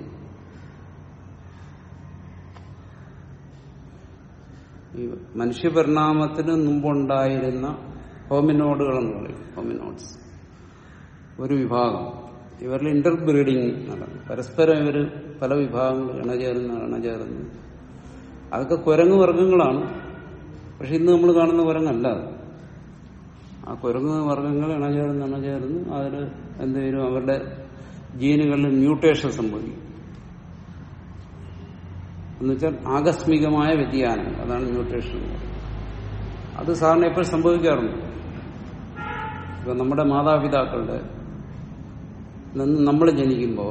ഈ മനുഷ്യപരിണാമത്തിന് മുമ്പുണ്ടായിരുന്ന ഹോമിനോഡുകളെന്ന് പറയും ഹോമിനോഡ്സ് ഒരു വിഭാഗം ഇവരിൽ ഇന്റർബ്രീഡിങ് നടന്നു പരസ്പരം ഇവർ പല വിഭാഗങ്ങൾ ഇണചേർന്ന് ഇണചേർന്ന് അതൊക്കെ കുരങ്ങ് വർഗങ്ങളാണ് പക്ഷെ ഇന്ന് നമ്മൾ കാണുന്ന കുരങ്ങല്ല അത് ആ കുരങ്ങ് വർഗങ്ങൾ ഇണചേർന്ന് ഇണചേർന്ന് അതിൽ എന്തെങ്കിലും അവരുടെ ജീനുകളിൽ മ്യൂട്ടേഷൻ സംഭവിക്കും എന്നുവെച്ചാൽ ആകസ്മികമായ വ്യതിയാനം അതാണ് മ്യൂട്ടേഷൻ എന്ന് പറയുന്നത്. അത് സാറിന് എപ്പോഴും സംഭവിക്കാറുണ്ട് ഇപ്പൊ നമ്മുടെ മാതാപിതാക്കളുടെ നിന്ന് നമ്മൾ ജനിക്കുമ്പോൾ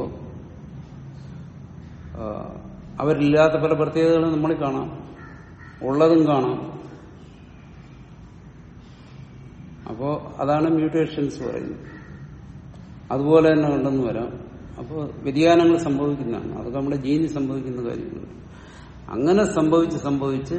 അവരില്ലാത്ത പല പ്രത്യേകതകളും നമ്മൾ കാണാം ഉള്ളതും കാണാം അപ്പോ അതാണ് മ്യൂട്ടേഷൻസ് പറയുന്നത് അതുപോലെ തന്നെ ഉണ്ടെന്ന് വരാം അപ്പോൾ വ്യതിയാനങ്ങൾ സംഭവിക്കുന്നതാണ് അതൊക്കെ നമ്മുടെ ജീനിൽ സംഭവിക്കുന്ന കാര്യങ്ങൾ അങ്ങനെ സംഭവിച്ച് സംഭവിച്ച്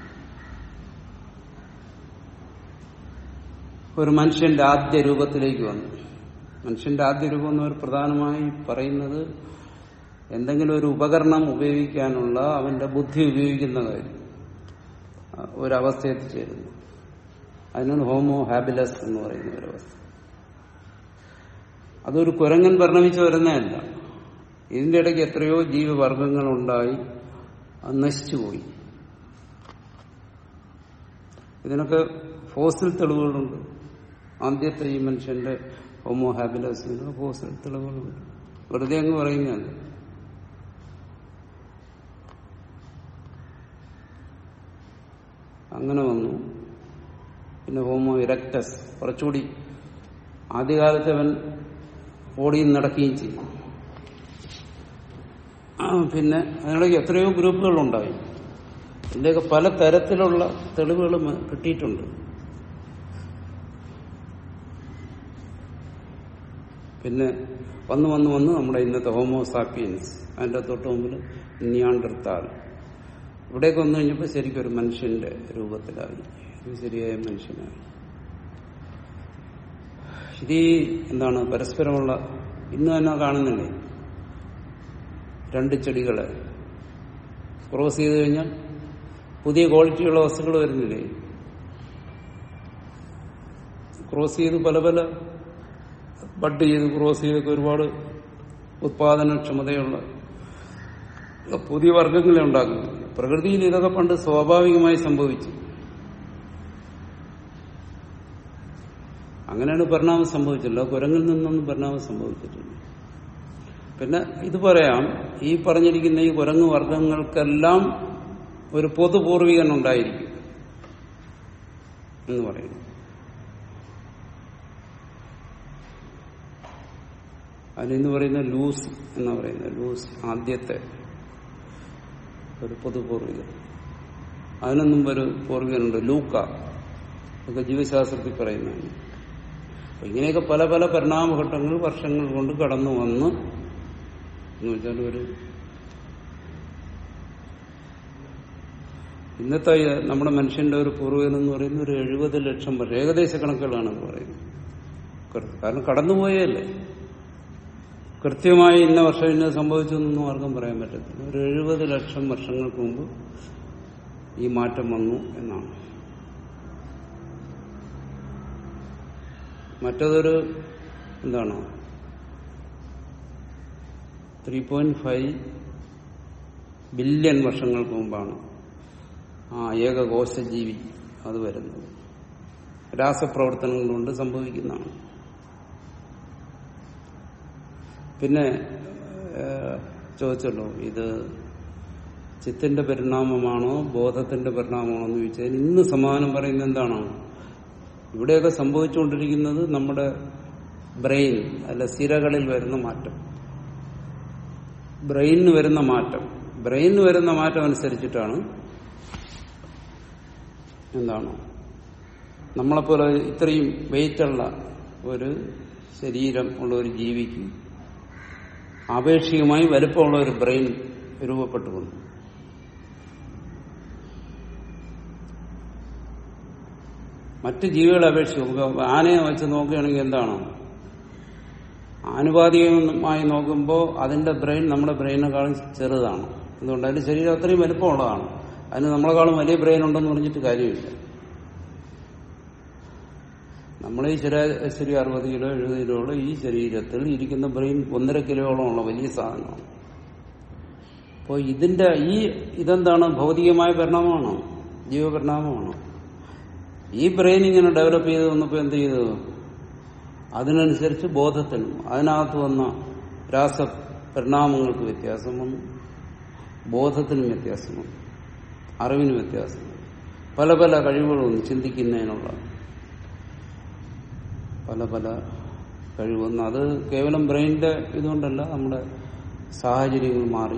ഒരു മനുഷ്യന്റെ ആദ്യ രൂപത്തിലേക്ക് വന്നു മനുഷ്യന്റെ ആദ്യ രൂപം എന്ന് അവർ പ്രധാനമായി പറയുന്നത് എന്തെങ്കിലും ഒരു ഉപകരണം ഉപയോഗിക്കാനുള്ള അവന്റെ ബുദ്ധി ഉപയോഗിക്കുന്ന കാര്യം ആ, ഒരവസ്ഥ എത്തിച്ചേരുന്നു അതിനാണ് ഹോമോ ഹാബിലസ് എന്ന് പറയുന്ന ഒരവസ്ഥ അതൊരു കുരങ്ങൻ പരിണമിച്ച് വരുന്നതല്ല ഇതിന്റെ ഇടയ്ക്ക് എത്രയോ ജീവവർഗങ്ങൾ ഉണ്ടായി അത് നശിച്ചുപോയി ഇതിനൊക്കെ ഫോസിൽ തെളിവുകളുണ്ട് ആദ്യത്തെ ഈ മനുഷ്യന്റെ ഹോമോ ഹാബിലസിന് ഫോസിൽ തെളിവുകളുണ്ട് വെറുതെ അങ്ങ് പറയുന്നതല്ല അങ്ങനെ വന്നു പിന്നെ ഹോമോ ഇറക്ടസ് കുറച്ചുകൂടി ആദ്യകാലത്ത് അവൻ ഓടിയും നടക്കുകയും ചെയ്യും ആ, പിന്നെ അതിനിടയ്ക്ക് എത്രയോ ഗ്രൂപ്പുകളുണ്ടായി ഇതിന്റെയൊക്കെ പല തരത്തിലുള്ള തെളിവുകൾ മ- കിട്ടിയിട്ടുണ്ട് പിന്നെ വന്ന് വന്ന് വന്ന് നമ്മുടെ ഇന്നത്തെ ഹോമോസാപ്പിയൻസ് അതിന്റെ തൊട്ട് മുമ്പിൽ നിയാണ്ടർത്താൽ ഇവിടേക്ക് വന്നു കഴിഞ്ഞപ്പോൾ ശരിക്കും ഒരു മനുഷ്യന്റെ രൂപത്തിലായി ഇത് ശരിയായ മനുഷ്യനായി ഇത് ഈ എന്താണ് പരസ്പരമുള്ള ഇന്ന് തന്നെ കാണുന്നില്ലേ രണ്ട് ചെടികളെ ക്രോസ് ചെയ്ത് കഴിഞ്ഞാൽ പുതിയ ക്വാളിറ്റിയുള്ള വസ്തുക്കൾ വരുന്നില്ലേ ക്രോസ് ചെയ്ത് പല പല ബഡ് ചെയ്ത് ക്രോസ് ചെയ്തൊക്കെ ഒരുപാട് ഉത്പാദനക്ഷമതയുള്ള പുതിയ വർഗങ്ങളെ ഉണ്ടാക്കുന്നു പ്രകൃതിയിൽ ഇതൊക്കെ പണ്ട് സ്വാഭാവികമായി സംഭവിച്ചു അങ്ങനെയാണ് പരിണാമം സംഭവിച്ചില്ല കുരങ്ങിൽ നിന്നൊന്നും പരിണാമം സംഭവിച്ചിട്ടില്ല പിന്നെ ഇത് പറയാം ഈ പറഞ്ഞിരിക്കുന്ന ഈ കുരങ്ങ് വർഗങ്ങൾക്കെല്ലാം ഒരു പൊതുപൂർവികൻ ഉണ്ടായിരിക്കും എന്ന് പറയുന്നു അതിന് പറയുന്ന ലൂസ് എന്ന് പറയുന്നത് ലൂസ് ആദ്യത്തെ ഒരു പൊതുപൂർവികൻ അതിനു മുമ്പ് ഒരു പൂർവികനുണ്ട് ലൂക്ക ഒക്കെ ജീവശാസ്ത്രത്തിൽ പറയുന്നതാണ് അപ്പൊ ഇങ്ങനെയൊക്കെ പല പല പരിണാമഘട്ടങ്ങൾ വർഷങ്ങൾ കൊണ്ട് കടന്നു വന്ന് എന്ന് വെച്ചാൽ ഒരു ഇന്നത്തെ ഈ നമ്മുടെ മനുഷ്യന്റെ ഒരു പൂർവികൻ എന്ന് പറയുന്നത് ഒരു എഴുപത് ലക്ഷം വർഷം ഏകദേശ കണക്കുകളാണെന്ന് പറയുന്നത് കൃ- കാരണം കടന്നുപോയല്ലേ കൃത്യമായി ഇന്ന വർഷം ഇന്ന സംഭവിച്ചു എന്നൊന്നും ആർക്കും പറയാൻ പറ്റത്തില്ല ഒരു എഴുപത് ലക്ഷം വർഷങ്ങൾക്ക് മുമ്പ് ഈ മാറ്റം വന്നു എന്നാണ് മറ്റതൊരു എന്താണ് ത്രീ പോയിന്റ് ഫൈവ് ബില്യൺ വർഷങ്ങൾക്ക് മുമ്പാണ് ആ ഏകകോശജീവി അത് വരുന്നത് രാസപ്രവർത്തനങ്ങൾ കൊണ്ട് സംഭവിക്കുന്നതാണ് പിന്നെ ഏഹ്, ചോദിച്ചല്ലോ ഇത് ചിത്തിന്റെ പരിണാമമാണോ ബോധത്തിന്റെ പരിണാമമാണോ എന്ന് ചോദിച്ചാൽ ഇന്ന് സമാധാനം പറയുന്നത് എന്താണോ ഇവിടെയൊക്കെ സംഭവിച്ചുകൊണ്ടിരിക്കുന്നത് നമ്മുടെ ബ്രെയിൻ അല്ല സിരകളിൽ വരുന്ന മാറ്റം ബ്രെയിനിന് വരുന്ന മാറ്റം ബ്രെയിനിന് വരുന്ന മാറ്റം അനുസരിച്ചിട്ടാണ് എന്താണ് നമ്മളെപ്പോലെ ഇത്രയും വെയിറ്റുള്ള ഒരു ശരീരം ഉള്ള ഒരു ജീവിക്ക് ആപേക്ഷികമായി വലുപ്പമുള്ള ഒരു ബ്രെയിൻ രൂപപ്പെട്ടു വന്നു മറ്റ് ജീവികളെ അപേക്ഷിച്ച് നോക്കുക ആനയെ വെച്ച് നോക്കുകയാണെങ്കിൽ എന്താണ് ആനുപാതികമായി നോക്കുമ്പോൾ അതിന്റെ ബ്രെയിൻ നമ്മുടെ ബ്രെയിനേക്കാളും ചെറുതാണ് എന്തുകൊണ്ട് അതിന്റെ ശരീരം അത്രയും വലുപ്പമുള്ളതാണ് അതിന് നമ്മളെക്കാളും വലിയ ബ്രെയിൻ ഉണ്ടെന്ന് പറഞ്ഞിട്ട് കാര്യമില്ല നമ്മൾ ഈ ശരാശരി അറുപത് കിലോ എഴുപത് കിലോ ഉള്ള ഈ ശരീരത്തിൽ ഇരിക്കുന്ന ബ്രെയിൻ ഒന്നര കിലോയോളം ഉള്ള വലിയ സാധനമാണ് അപ്പോൾ ഇതിന്റെ ഈ ഇതെന്താണ് ഭൗതികമായ പരിണാമമാണോ ജീവപരിണാമമാണോ ഈ ബ്രെയിൻ ഇങ്ങനെ ഡെവലപ്പ് ചെയ്ത് വന്നപ്പോൾ എന്ത് ചെയ്തു അതിനനുസരിച്ച് ബോധത്തിനും അതിനകത്ത് വന്ന രാസ പരിണാമങ്ങൾക്ക് വ്യത്യാസം വന്നു ബോധത്തിനും വ്യത്യാസം വന്നു അറിവിന് വ്യത്യാസം വന്നു പല പല കഴിവുകളും ചിന്തിക്കുന്നതിനുള്ള പല പല കഴിവൊന്നും അത് കേവലം ബ്രെയിനിന്റെ ഇതുകൊണ്ടല്ല നമ്മുടെ സാഹചര്യങ്ങൾ മാറി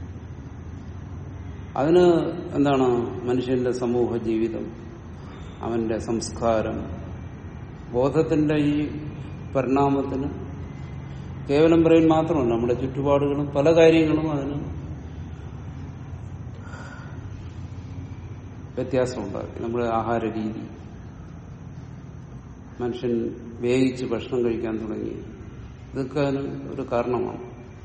അതിന് എന്താണ് മനുഷ്യന്റെ സമൂഹ ജീവിതം അവന്റെ സംസ്കാരം ബോധത്തിന്റെ ഈ പരിണാമത്തിന് കേവലം ബ്രെയിൻ മാത്രമല്ല നമ്മുടെ ചുറ്റുപാടുകളും പല കാര്യങ്ങളും അതിന് വ്യത്യാസമുണ്ടാക്കി നമ്മുടെ ആഹാര രീതി മനുഷ്യൻ വേവിച്ച് ഭക്ഷണം കഴിക്കാൻ തുടങ്ങി ഇതൊക്കെ അതിന് ഒരു കാരണമാണ്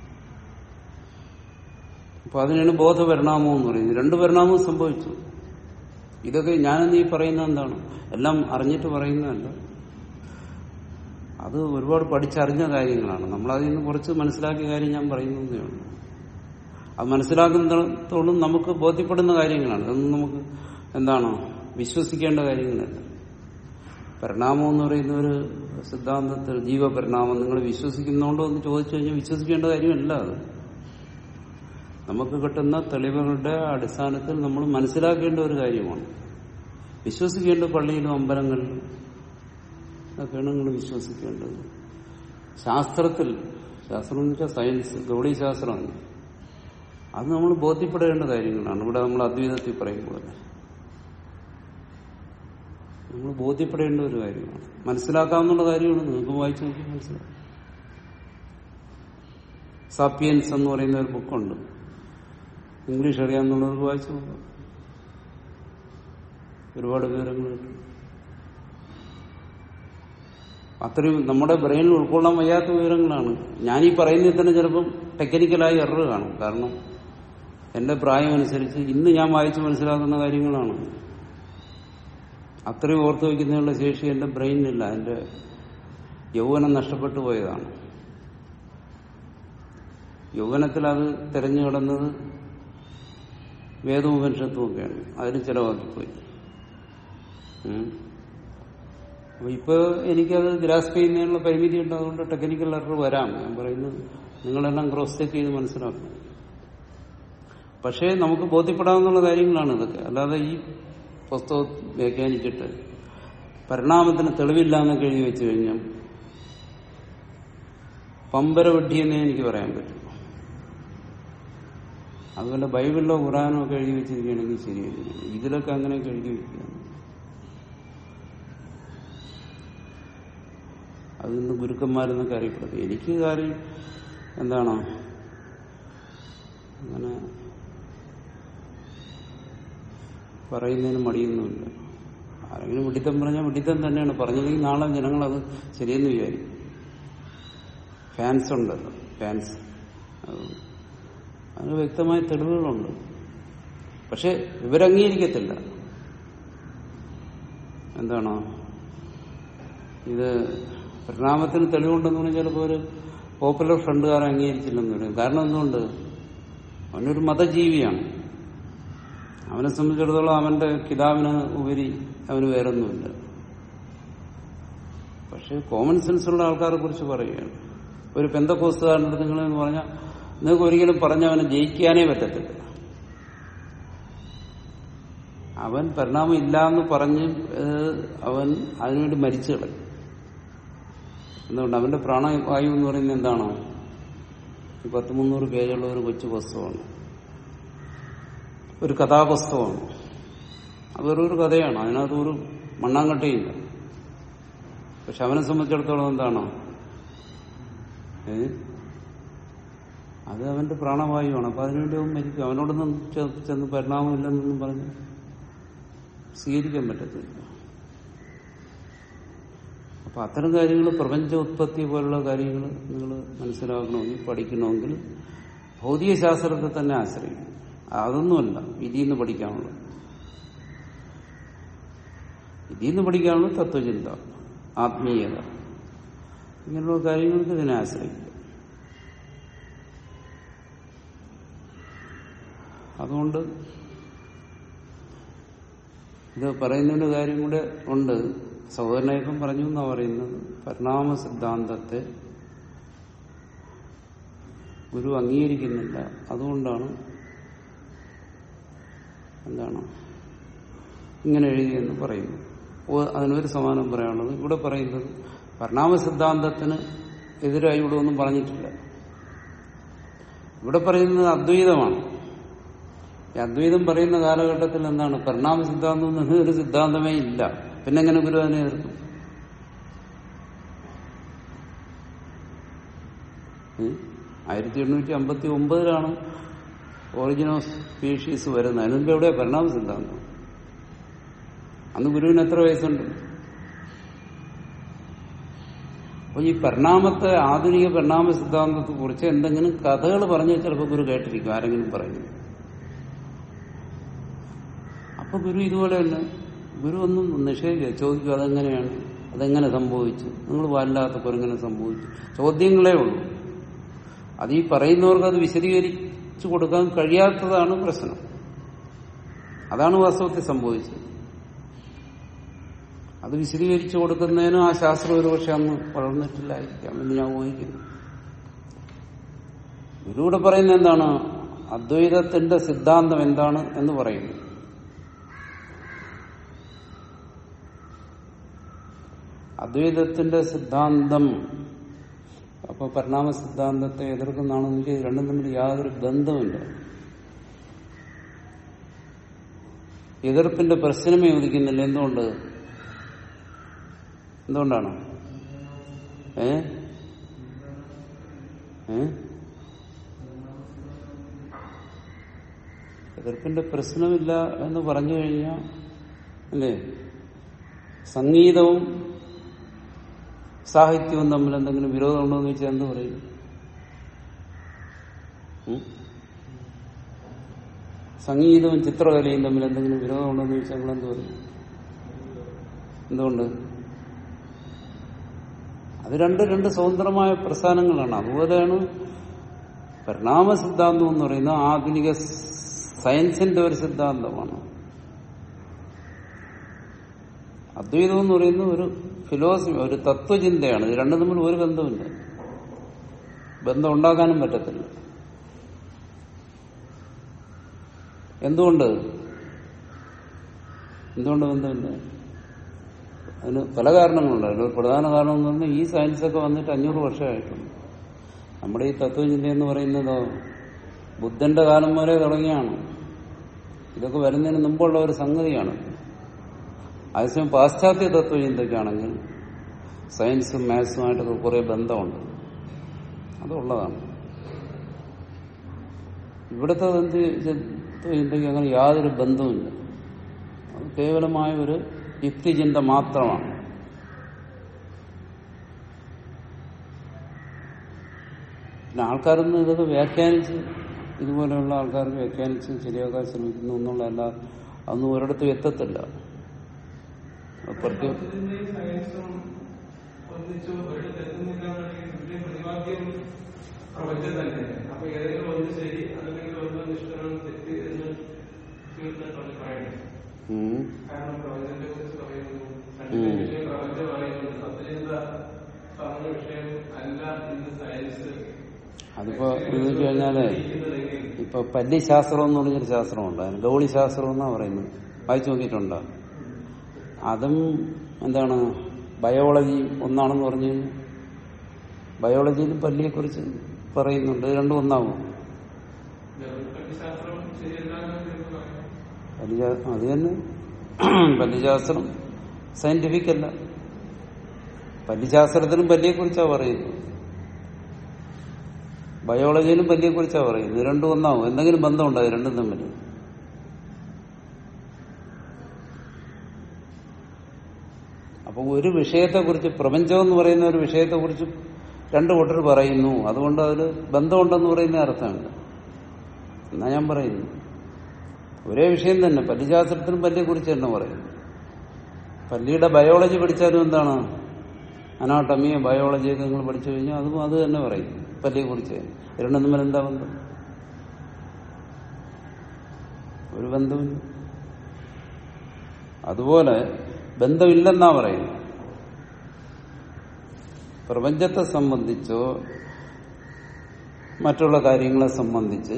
അപ്പൊ അതിനാണ് ബോധപരിണാമം എന്ന് പറയുന്നത് രണ്ട് പരിണാമവും സംഭവിച്ചു ഇതൊക്കെ ഞാനെന്ന് ഈ പറയുന്ന എന്താണ് എല്ലാം അറിഞ്ഞിട്ട് പറയുന്നതല്ല അത് ഒരുപാട് പഠിച്ചറിഞ്ഞ കാര്യങ്ങളാണ് നമ്മൾ അതിൽ നിന്ന് കുറച്ച് മനസ്സിലാക്കിയ കാര്യം ഞാൻ പറയുന്നതേ ഉള്ളൂ അത് മനസ്സിലാക്കുന്നിടത്തോളം നമുക്ക് ബോധ്യപ്പെടുന്ന കാര്യങ്ങളാണ് അതൊന്നും നമുക്ക് എന്താണ് വിശ്വസിക്കേണ്ട കാര്യങ്ങളല്ല പരിണാമം എന്ന് പറയുന്ന ഒരു സിദ്ധാന്തത്തിൽ ജീവപരിണാമം നിങ്ങൾ വിശ്വസിക്കുന്നുണ്ടോ എന്ന് ചോദിച്ചു കഴിഞ്ഞാൽ വിശ്വസിക്കേണ്ട കാര്യമല്ല അത് നമുക്ക് കിട്ടുന്ന തെളിവുകളുടെ അടിസ്ഥാനത്തിൽ നമ്മൾ മനസ്സിലാക്കേണ്ട ഒരു കാര്യമാണ് വിശ്വസിക്കേണ്ട പള്ളിയിലും അമ്പലങ്ങളിലും ഒക്കെയാണ് നിങ്ങൾ വിശ്വസിക്കേണ്ടത് ശാസ്ത്രത്തിൽ ശാസ്ത്രം എന്ന് വെച്ചാൽ സയൻസ് ഗൗളീശാസ്ത്രമാണ് അത് നമ്മൾ ബോധ്യപ്പെടേണ്ട കാര്യങ്ങളാണ് ഇവിടെ നമ്മൾ അദ്വൈതത്തിൽ പറയുമ്പോൾ നമ്മൾ ബോധ്യപ്പെടേണ്ട ഒരു കാര്യമാണ് മനസ്സിലാക്കാവുന്ന കാര്യമാണ് നിങ്ങൾക്ക് വായിച്ചു നോക്കി മനസ്സിലാക്കാം സാപ്പിയൻസ് എന്ന് പറയുന്ന ഒരു ബുക്കുണ്ട് ഇംഗ്ലീഷ് അറിയാവുന്നവർക്ക് വായിച്ചു നോക്കാം ഒരുപാട് വിവരങ്ങൾ കിട്ടും അത്രയും നമ്മുടെ ബ്രെയിനിൽ ഉൾക്കൊള്ളാൻ വയ്യാത്ത വിവരങ്ങളാണ് ഞാനീ പറയുന്നതിൽ തന്നെ ചിലപ്പം ടെക്നിക്കലായി എറർ കാണും കാരണം എന്റെ പ്രായം അനുസരിച്ച് ഇന്ന് ഞാൻ വായിച്ച് മനസ്സിലാക്കുന്ന കാര്യങ്ങളാണ് അത്രയും ഓർത്തു വയ്ക്കുന്നതിനുള്ള ശേഷി എന്റെ ബ്രെയിനിലില്ല എന്റെ യൗവനം നഷ്ടപ്പെട്ടു പോയതാണ് യൗവനത്തിൽ അത് തെരഞ്ഞു കിടന്നത് വേദോപനിഷത്തും ഒക്കെയാണ് അതിന് ചെലവാക്കിപ്പോയി ഉം. അപ്പൊ ഇപ്പൊ എനിക്കത് ഗ്രാസ്പ് ചെയ്യുന്നതിനുള്ള പരിമിതി ഉണ്ട് അതുകൊണ്ട് ടെക്നിക്കൽ എറർ വരാം ഞാൻ പറയുന്നത് നിങ്ങളെല്ലാം ക്രോസ് ചെക്ക് ചെയ്ത് മനസ്സിലാക്കണം പക്ഷേ നമുക്ക് ബോധ്യപ്പെടാവുന്ന കാര്യങ്ങളാണ് ഇതൊക്കെ അല്ലാതെ ഈ പുസ്തകം വ്യാഖ്യാനിച്ചിട്ട് പരിണാമത്തിന് തെളിവില്ല എന്നൊക്കെ എഴുതി വെച്ച് കഴിഞ്ഞാൽ പമ്പര വെട്ടിയെന്നേ എനിക്ക് പറയാൻ പറ്റും അതുപോലെ ബൈബിളിലോ ഖുറാനോ ഒക്കെ എഴുതി വെച്ചിരിക്കുകയാണെങ്കിൽ ശരിയായിരിക്കും ഇതിലൊക്കെ അങ്ങനെയൊക്കെ എഴുതി വെക്കുക അതിൽ നിന്ന് ഗുരുക്കന്മാരെന്നൊക്കെ അറിയപ്പെടുന്നത് എനിക്ക് കാര്യം എന്താണോ അങ്ങനെ പറയുന്നതിന് മടിയൊന്നുമില്ല ആരെങ്കിലും വിഡിത്തം പറഞ്ഞാൽ വിഡിത്തം തന്നെയാണ് പറഞ്ഞതെങ്കിൽ നാളെ ജനങ്ങളത് ശരിയെന്ന് വിചാരിക്കും ഫാൻസ് ഉണ്ടല്ലോ ഫാൻസ് അത് അതിന് വ്യക്തമായ തെളിവുകളുണ്ട് പക്ഷെ ഇവരംഗീകരിക്കത്തില്ല എന്താണോ ഇത് പരിണാമത്തിന് തെളിവുണ്ടെന്ന് പറഞ്ഞാൽ ചിലപ്പോൾ ഒരു പോപ്പുലർ ഫ്രണ്ടുകാരെ അംഗീകരിച്ചില്ലെന്ന് പറയും കാരണം എന്തുകൊണ്ട് അവനൊരു മതജീവിയാണ് അവനെ സംബന്ധിച്ചിടത്തോളം അവന്റെ കിതാബിന് ഉപരി അവന് വേറൊന്നുമില്ല പക്ഷെ കോമൺ സെൻസ് ഉള്ള ആൾക്കാരെ കുറിച്ച് പറയുകയാണ് ഒരു പെന്തക്കോസ്തുകാരൻ്റെ അടുത്ത് നിങ്ങളെന്ന് പറഞ്ഞാൽ നിങ്ങൾക്ക് ഒരിക്കലും പറഞ്ഞ അവനെ ജയിക്കാനേ പറ്റത്തില്ല അവൻ പരിണാമം ഇല്ല എന്ന് പറഞ്ഞ് ഏഹ്, അവൻ അതിനുവേണ്ടി മരിച്ചു കളയും എന്തുകൊണ്ട് അവന്റെ പ്രാണവായു എന്ന് പറയുന്നത് എന്താണോ ഈ പത്ത് മുന്നൂറ് പേജുള്ള ഒരു കൊച്ചു പുസ്തകമാണ് ഒരു കഥാപുസ്തകമാണ് അത് വെറൊരു കഥയാണ് അതിനകത്ത് ഒരു മണ്ണാങ്കട്ടയില്ല പക്ഷെ അവനെ സംബന്ധിച്ചിടത്തോളം എന്താണോ ഏ അത് അവന്റെ പ്രാണവായുവാണ് അപ്പൊ അതിനുവേണ്ടി അവൻ മരിക്കും അവനോടൊന്നും ചെ- ചെന്ന് പരിണാമമില്ലെന്നൊന്നും പറഞ്ഞ് സ്വീകരിക്കാൻ പറ്റത്തില്ല അപ്പൊ അത്തരം കാര്യങ്ങൾ പ്രപഞ്ച ഉത്പത്തി പോലുള്ള കാര്യങ്ങൾ നിങ്ങൾ മനസ്സിലാക്കണമെങ്കിൽ പഠിക്കണമെങ്കിൽ ഭൗതിക ശാസ്ത്രത്തെ തന്നെ ആശ്രയിക്കും അതൊന്നുമല്ല ഇതിന്ന് പഠിക്കാനുള്ളത് ഇതിന്ന് പഠിക്കാനുള്ള തത്വചിന്ത ആത്മീയത ഇങ്ങനെയുള്ള കാര്യങ്ങൾക്ക് ഇതിനെ ആശ്രയിക്കും അതുകൊണ്ട് ഇത് പറയുന്നതിന് കാര്യം കൂടെ ഉണ്ട് സഹോദരനായപ്പം പറഞ്ഞു എന്നാ പറയുന്നത് പരിണാമ സിദ്ധാന്തത്തെ ഗുരു അംഗീകരിക്കുന്നില്ല അതുകൊണ്ടാണ് എന്താണ് ഇങ്ങനെ എഴുതിയെന്ന് പറയുന്നു ഓ- അതിനൊരു സമാനം പറയാനുള്ളത് ഇവിടെ പറയുന്നത് പരിണാമ സിദ്ധാന്തത്തിന് എതിരായി ഇവിടെ ഒന്നും പറഞ്ഞിട്ടില്ല ഇവിടെ പറയുന്നത് അദ്വൈതമാണ് ഈ അദ്വൈതം പറയുന്ന കാലഘട്ടത്തിൽ എന്താണ് പരിണാമ സിദ്ധാന്തം എന്നത് ഒരു സിദ്ധാന്തമേ ഇല്ല പിന്നെ എങ്ങനെ ഗുരു അതിനെ എതിർക്കും ഉം? ആയിരത്തി എണ്ണൂറ്റി അമ്പത്തി ഒമ്പതിലാണ് ഒറിജിൻ ഓഫ് സ്പീഷീസ് വരുന്നത് അതിന് മുമ്പ് എവിടെയാ പരിണാമ സിദ്ധാന്തം അന്ന് ഗുരുവിന് എത്ര വയസ്സുണ്ട് അപ്പൊ ഈ പരിണാമത്തെ ആധുനിക പരിണാമ സിദ്ധാന്തത്തെ കുറിച്ച് എന്തെങ്കിലും കഥകൾ പറഞ്ഞ് ചിലപ്പോൾ ഗുരു കേട്ടിരിക്കും ആരെങ്കിലും പറയുന്നു അപ്പൊ ഗുരു ഇതുപോലെ തന്നെ ഗുരു ഒന്നും നിഷേധിക്കുക ചോദിക്കും അതെങ്ങനെയാണ് അതെങ്ങനെ സംഭവിച്ചു നിങ്ങൾ വല്ലാത്തപ്പോൾ എങ്ങനെ സംഭവിച്ചു ചോദ്യങ്ങളേ ഉള്ളൂ അത് ഈ പറയുന്നവർക്ക് അത് വിശദീകരിച്ചു കൊടുക്കാൻ കഴിയാത്തതാണ് പ്രശ്നം അതാണ് വാസ്തവത്തിൽ സംഭവിച്ചത് അത് വിശദീകരിച്ചു കൊടുക്കുന്നതിനും ആ ശാസ്ത്രം ഒരുപക്ഷെ അന്ന് വളർന്നിട്ടില്ലായിരിക്കാം എന്ന് ഞാൻ ഊഹിക്കുന്നു ഗുരുവിടെ പറയുന്നത് എന്താണ് അദ്വൈതത്തിന്റെ സിദ്ധാന്തം എന്താണ് എന്ന് പറയുന്നു അദ്വൈതത്തിന്റെ സിദ്ധാന്തം അപ്പൊ പരിണാമ സിദ്ധാന്തത്തെ എതിർക്കുന്നതാണെന്ന് ഇത് രണ്ടും തമ്മിൽ യാതൊരു ബന്ധമില്ല എതിർപ്പിന്റെ പ്രശ്നമേ ഉദിക്കുന്നില്ല എന്തുകൊണ്ട് എന്തുകൊണ്ടാണ് ഏ ഏ എതിർപ്പിന്റെ പ്രശ്നമില്ല എന്ന് പറഞ്ഞു കഴിഞ്ഞാൽ അല്ലേ സംഗീതവും സാഹിത്യവും തമ്മിൽ എന്തെങ്കിലും വിരോധമുണ്ടോ എന്ന് വെച്ചാൽ എന്ത് പറയും ഉം? സംഗീതവും ചിത്രകലയും തമ്മിൽ എന്തെങ്കിലും വിരോധമുണ്ടോ എന്ന് ചോദിച്ചാൽ നിങ്ങൾ എന്ത് പറയും എന്തുകൊണ്ട് അത് രണ്ട് രണ്ട് സ്വതന്ത്രമായ പ്രസ്ഥാനങ്ങളാണ് അതുപോലെയാണ് പരിണാമ സിദ്ധാന്തം എന്ന് പറയുന്നത് ആധുനിക സയൻസിന്റെ ഒരു സിദ്ധാന്തമാണ് അദ്വൈതം എന്ന് പറയുന്നത് ഒരു ഫിലോസഫി ഒരു തത്വചിന്തയാണ് ഇത് രണ്ടും തമ്മിൽ ഒരു ബന്ധമില്ല ബന്ധം ഉണ്ടാക്കാനും പറ്റത്തില്ല എന്തുകൊണ്ട് എന്തുകൊണ്ട് ബന്ധമില്ല അതിന് പല കാരണങ്ങളുണ്ട് അതിൽ ഒരു പ്രധാന കാരണം എന്ന് പറഞ്ഞാൽ ഈ സയൻസൊക്കെ വന്നിട്ട് അഞ്ഞൂറ് വർഷമായിട്ടുണ്ട് നമ്മുടെ ഈ തത്വചിന്ത എന്ന് പറയുന്നതോ ബുദ്ധന്റെ കാലം വരെ തുടങ്ങിയാണ് ഇതൊക്കെ വരുന്നതിന് മുമ്പുള്ള ഒരു സംഗതിയാണ് അതേസമയം പാശ്ചാത്യ തത്വചിന്തയ്ക്കാണെങ്കിൽ സയൻസും മാത്സുമായിട്ടൊക്കെ കുറെ ബന്ധമുണ്ട് അതുള്ളതാണ് ഇവിടുത്തെ എന്ത് തത്വചിന്തയ്ക്ക് അങ്ങനെ യാതൊരു ബന്ധവുമില്ല അത് കേവലമായ ഒരു യുക്തിചിന്ത മാത്രമാണ് പിന്നെ ആൾക്കാരൊന്നും ഇതൊക്കെ വ്യാഖ്യാനിച്ച് ഇതുപോലെയുള്ള ആൾക്കാർക്ക് വ്യാഖ്യാനിച്ച് ശരിയാക്കാൻ ശ്രമിക്കുന്നു എന്നുള്ളതല്ല അതൊന്നും ഒരിടത്തും എത്തത്തില്ല അത് പ്രത്യേക ഇതിന്റെയും സയൻസും ഒന്നിച്ച് ഒരിടത്ത് എത്തുന്നില്ല എന്നുണ്ടെങ്കിൽ ഇതിന്റെ പ്രതിപാദ്യം പ്രപഞ്ചം തന്നെ അപ്പൊ ഏതെങ്കിലും ഒന്ന് ശരി അല്ലെങ്കിൽ ഒന്ന് നിഷ്ഠമാണ് തെറ്റ് എന്ന് തീർത്തിട്ടുണ്ട് പറയുന്നത് ഉം. കാരണം പ്രപഞ്ചത്തെ കുറിച്ച് പറയുന്നു സത്യത്തിന്റെ വിഷയം പ്രപഞ്ചം പറയുന്നു സത്യചിന്ത പറഞ്ഞ വിഷയം അല്ല ഇന്ന് സയൻസ് അതിപ്പോ എന്ന് വെച്ച് കഴിഞ്ഞാല് ഇരിക്കുന്നതെങ്കിൽ ഇപ്പൊ പല്ലിശാസ്ത്രം എന്ന് പറഞ്ഞൊരു ശാസ്ത്രമുണ്ട് അതിന് ഗൗളി ശാസ്ത്രം എന്നാ പറയുന്നത് വായിച്ചു നോക്കിയിട്ടുണ്ടോ അതും എന്താണ് ബയോളജി ഒന്നാണെന്ന് പറഞ്ഞു കഴിഞ്ഞാൽ ബയോളജിയിലും പല്ലിയെ കുറിച്ച് പറയുന്നുണ്ട് ഇത് രണ്ടും ഒന്നാവും ശാസ്ത്രം ശരിയല്ല എന്ന് പറയാം പല്ലിശാ- അത് തന്നെ പല്ലിശാസ്ത്രം സയന്റിഫിക് അല്ല പല്ലിശാസ്ത്രത്തിലും പല്ലിയെ കുറിച്ചാണ് പറയുന്നത് ബയോളജിയിലും പല്ലിയെ കുറിച്ചാണ് പറയുന്നത് ഇത് രണ്ടും ഒന്നാവും എന്തെങ്കിലും ബന്ധമുണ്ടോ ഇത് രണ്ടും തമ്മിൽ അപ്പൊ ഒരു വിഷയത്തെക്കുറിച്ച് പ്രപഞ്ചം എന്ന് പറയുന്ന ഒരു വിഷയത്തെക്കുറിച്ച് രണ്ടു കൂട്ടർ പറയുന്നു അതുകൊണ്ട് അതിൽ ബന്ധമുണ്ടെന്ന് പറയുന്ന അർത്ഥമുണ്ട് എന്നാ ഞാൻ പറയുന്നു ഒരേ വിഷയം തന്നെ പല്ലിശാസ്ത്രത്തിനും പല്ലിയെ കുറിച്ച് തന്നെ പറയുന്നു പല്ലിയുടെ ബയോളജി പഠിച്ചാലും എന്താണ് അനാട്ടമിയോ ബയോളജിയൊക്കെ നിങ്ങൾ പഠിച്ചു കഴിഞ്ഞാൽ അതും അത് തന്നെ പറയും പല്ലിയെ കുറിച്ച് രണ്ടും തമ്മിൽ എന്താ ബന്ധം ഒരു ബന്ധമില്ല അതുപോലെ ബന്ധമില്ലെന്നാ പറയുന്നത് പ്രപഞ്ചത്തെ സംബന്ധിച്ചോ മറ്റുള്ള കാര്യങ്ങളെ സംബന്ധിച്ച്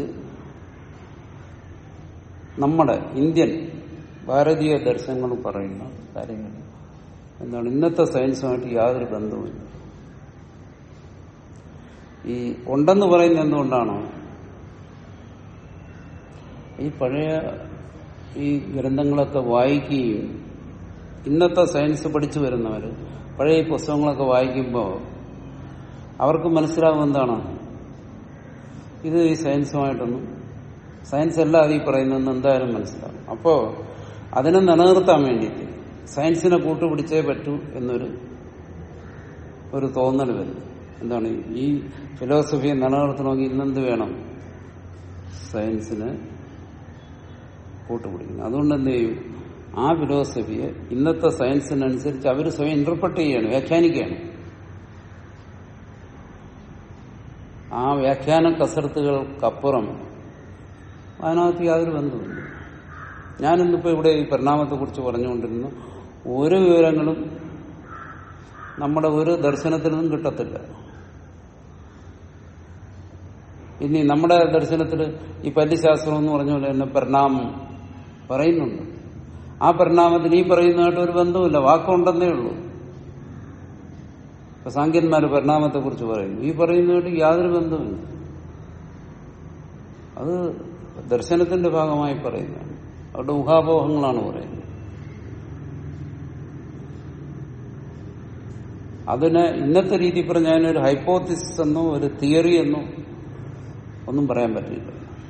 നമ്മുടെ ഇന്ത്യൻ ഭാരതീയ ദർശനങ്ങൾ പറയുന്ന കാര്യങ്ങൾ എന്താണ് ഇന്നത്തെ സയൻസുമായിട്ട് യാതൊരു ബന്ധവുമില്ല ഈ ഉണ്ടെന്ന് പറയുന്നത് എന്തുകൊണ്ടാണ് ഈ പഴയ ഈ ഗ്രന്ഥങ്ങളൊക്കെ വായിക്കുകയും ഇന്നത്തെ സയൻസ് പഠിച്ചു വരുന്നവർ പഴയ ഈ പുസ്തകങ്ങളൊക്കെ വായിക്കുമ്പോൾ അവർക്ക് മനസ്സിലാവും എന്താണ് ഇത് ഈ സയൻസുമായിട്ടൊന്നും സയൻസ് അല്ലാതെ ഈ പറയുന്നതെന്ന് എന്തായാലും മനസ്സിലാവും അപ്പോ അതിനെ നിലനിർത്താൻ വേണ്ടിയിട്ട് സയൻസിനെ കൂട്ടുപിടിച്ചേ പറ്റൂ എന്നൊരു ഒരു തോന്നൽ വരും എന്താണ് ഈ ഫിലോസഫിയെ നിലനിർത്തണമെങ്കിൽ ഇന്നെന്ത് വേണം സയൻസിനെ കൂട്ടുപിടിക്കണം അതുകൊണ്ട് എന്ത് ചെയ്യും ആ ഫിലോസഫിയെ ഇന്നത്തെ സയൻസിനനുസരിച്ച് അവർ സ്വയം ഇന്റർപ്രട്ട് ചെയ്യാണ് വ്യാഖ്യാനിക്കുകയാണ് ആ വ്യാഖ്യാന കസരത്തുകൾക്കപ്പുറം അതിനകത്ത് യാതൊരു ബന്ധവുമില്ല ഞാനിന്നിപ്പോ ഇവിടെ ഈ പരിണാമത്തെക്കുറിച്ച് പറഞ്ഞുകൊണ്ടിരുന്നു ഒരു വിവരങ്ങളും നമ്മുടെ ഒരു ദർശനത്തിൽ നിന്നും കിട്ടത്തില്ല ഇനി നമ്മുടെ ദർശനത്തിൽ ഈ പല്ലിശാസ്ത്രം എന്ന് പറഞ്ഞ പോലെ തന്നെ പരിണാമം പറയുന്നുണ്ട് ആ പരിണാമത്തിന് ഈ പറയുന്നതായിട്ട് ഒരു ബന്ധവുമില്ല വാക്കുണ്ടെന്നേ ഉള്ളൂ ഇപ്പൊ സാങ്കേന്മാര് പരിണാമത്തെ കുറിച്ച് പറയുന്നു ഈ പറയുന്നതായിട്ട് യാതൊരു ബന്ധവുമില്ല അത് ദർശനത്തിന്റെ ഭാഗമായി പറയുന്നതാണ് അവരുടെ ഊഹാപോഹങ്ങളാണ് പറയുന്നത് അതിനെ ഇന്നത്തെ രീതി പറഞ്ഞാൽ ഒരു ഹൈപ്പോത്തിസിസ് എന്നോ ഒരു തിയറി എന്നോ ഒന്നും പറയാൻ പറ്റില്ല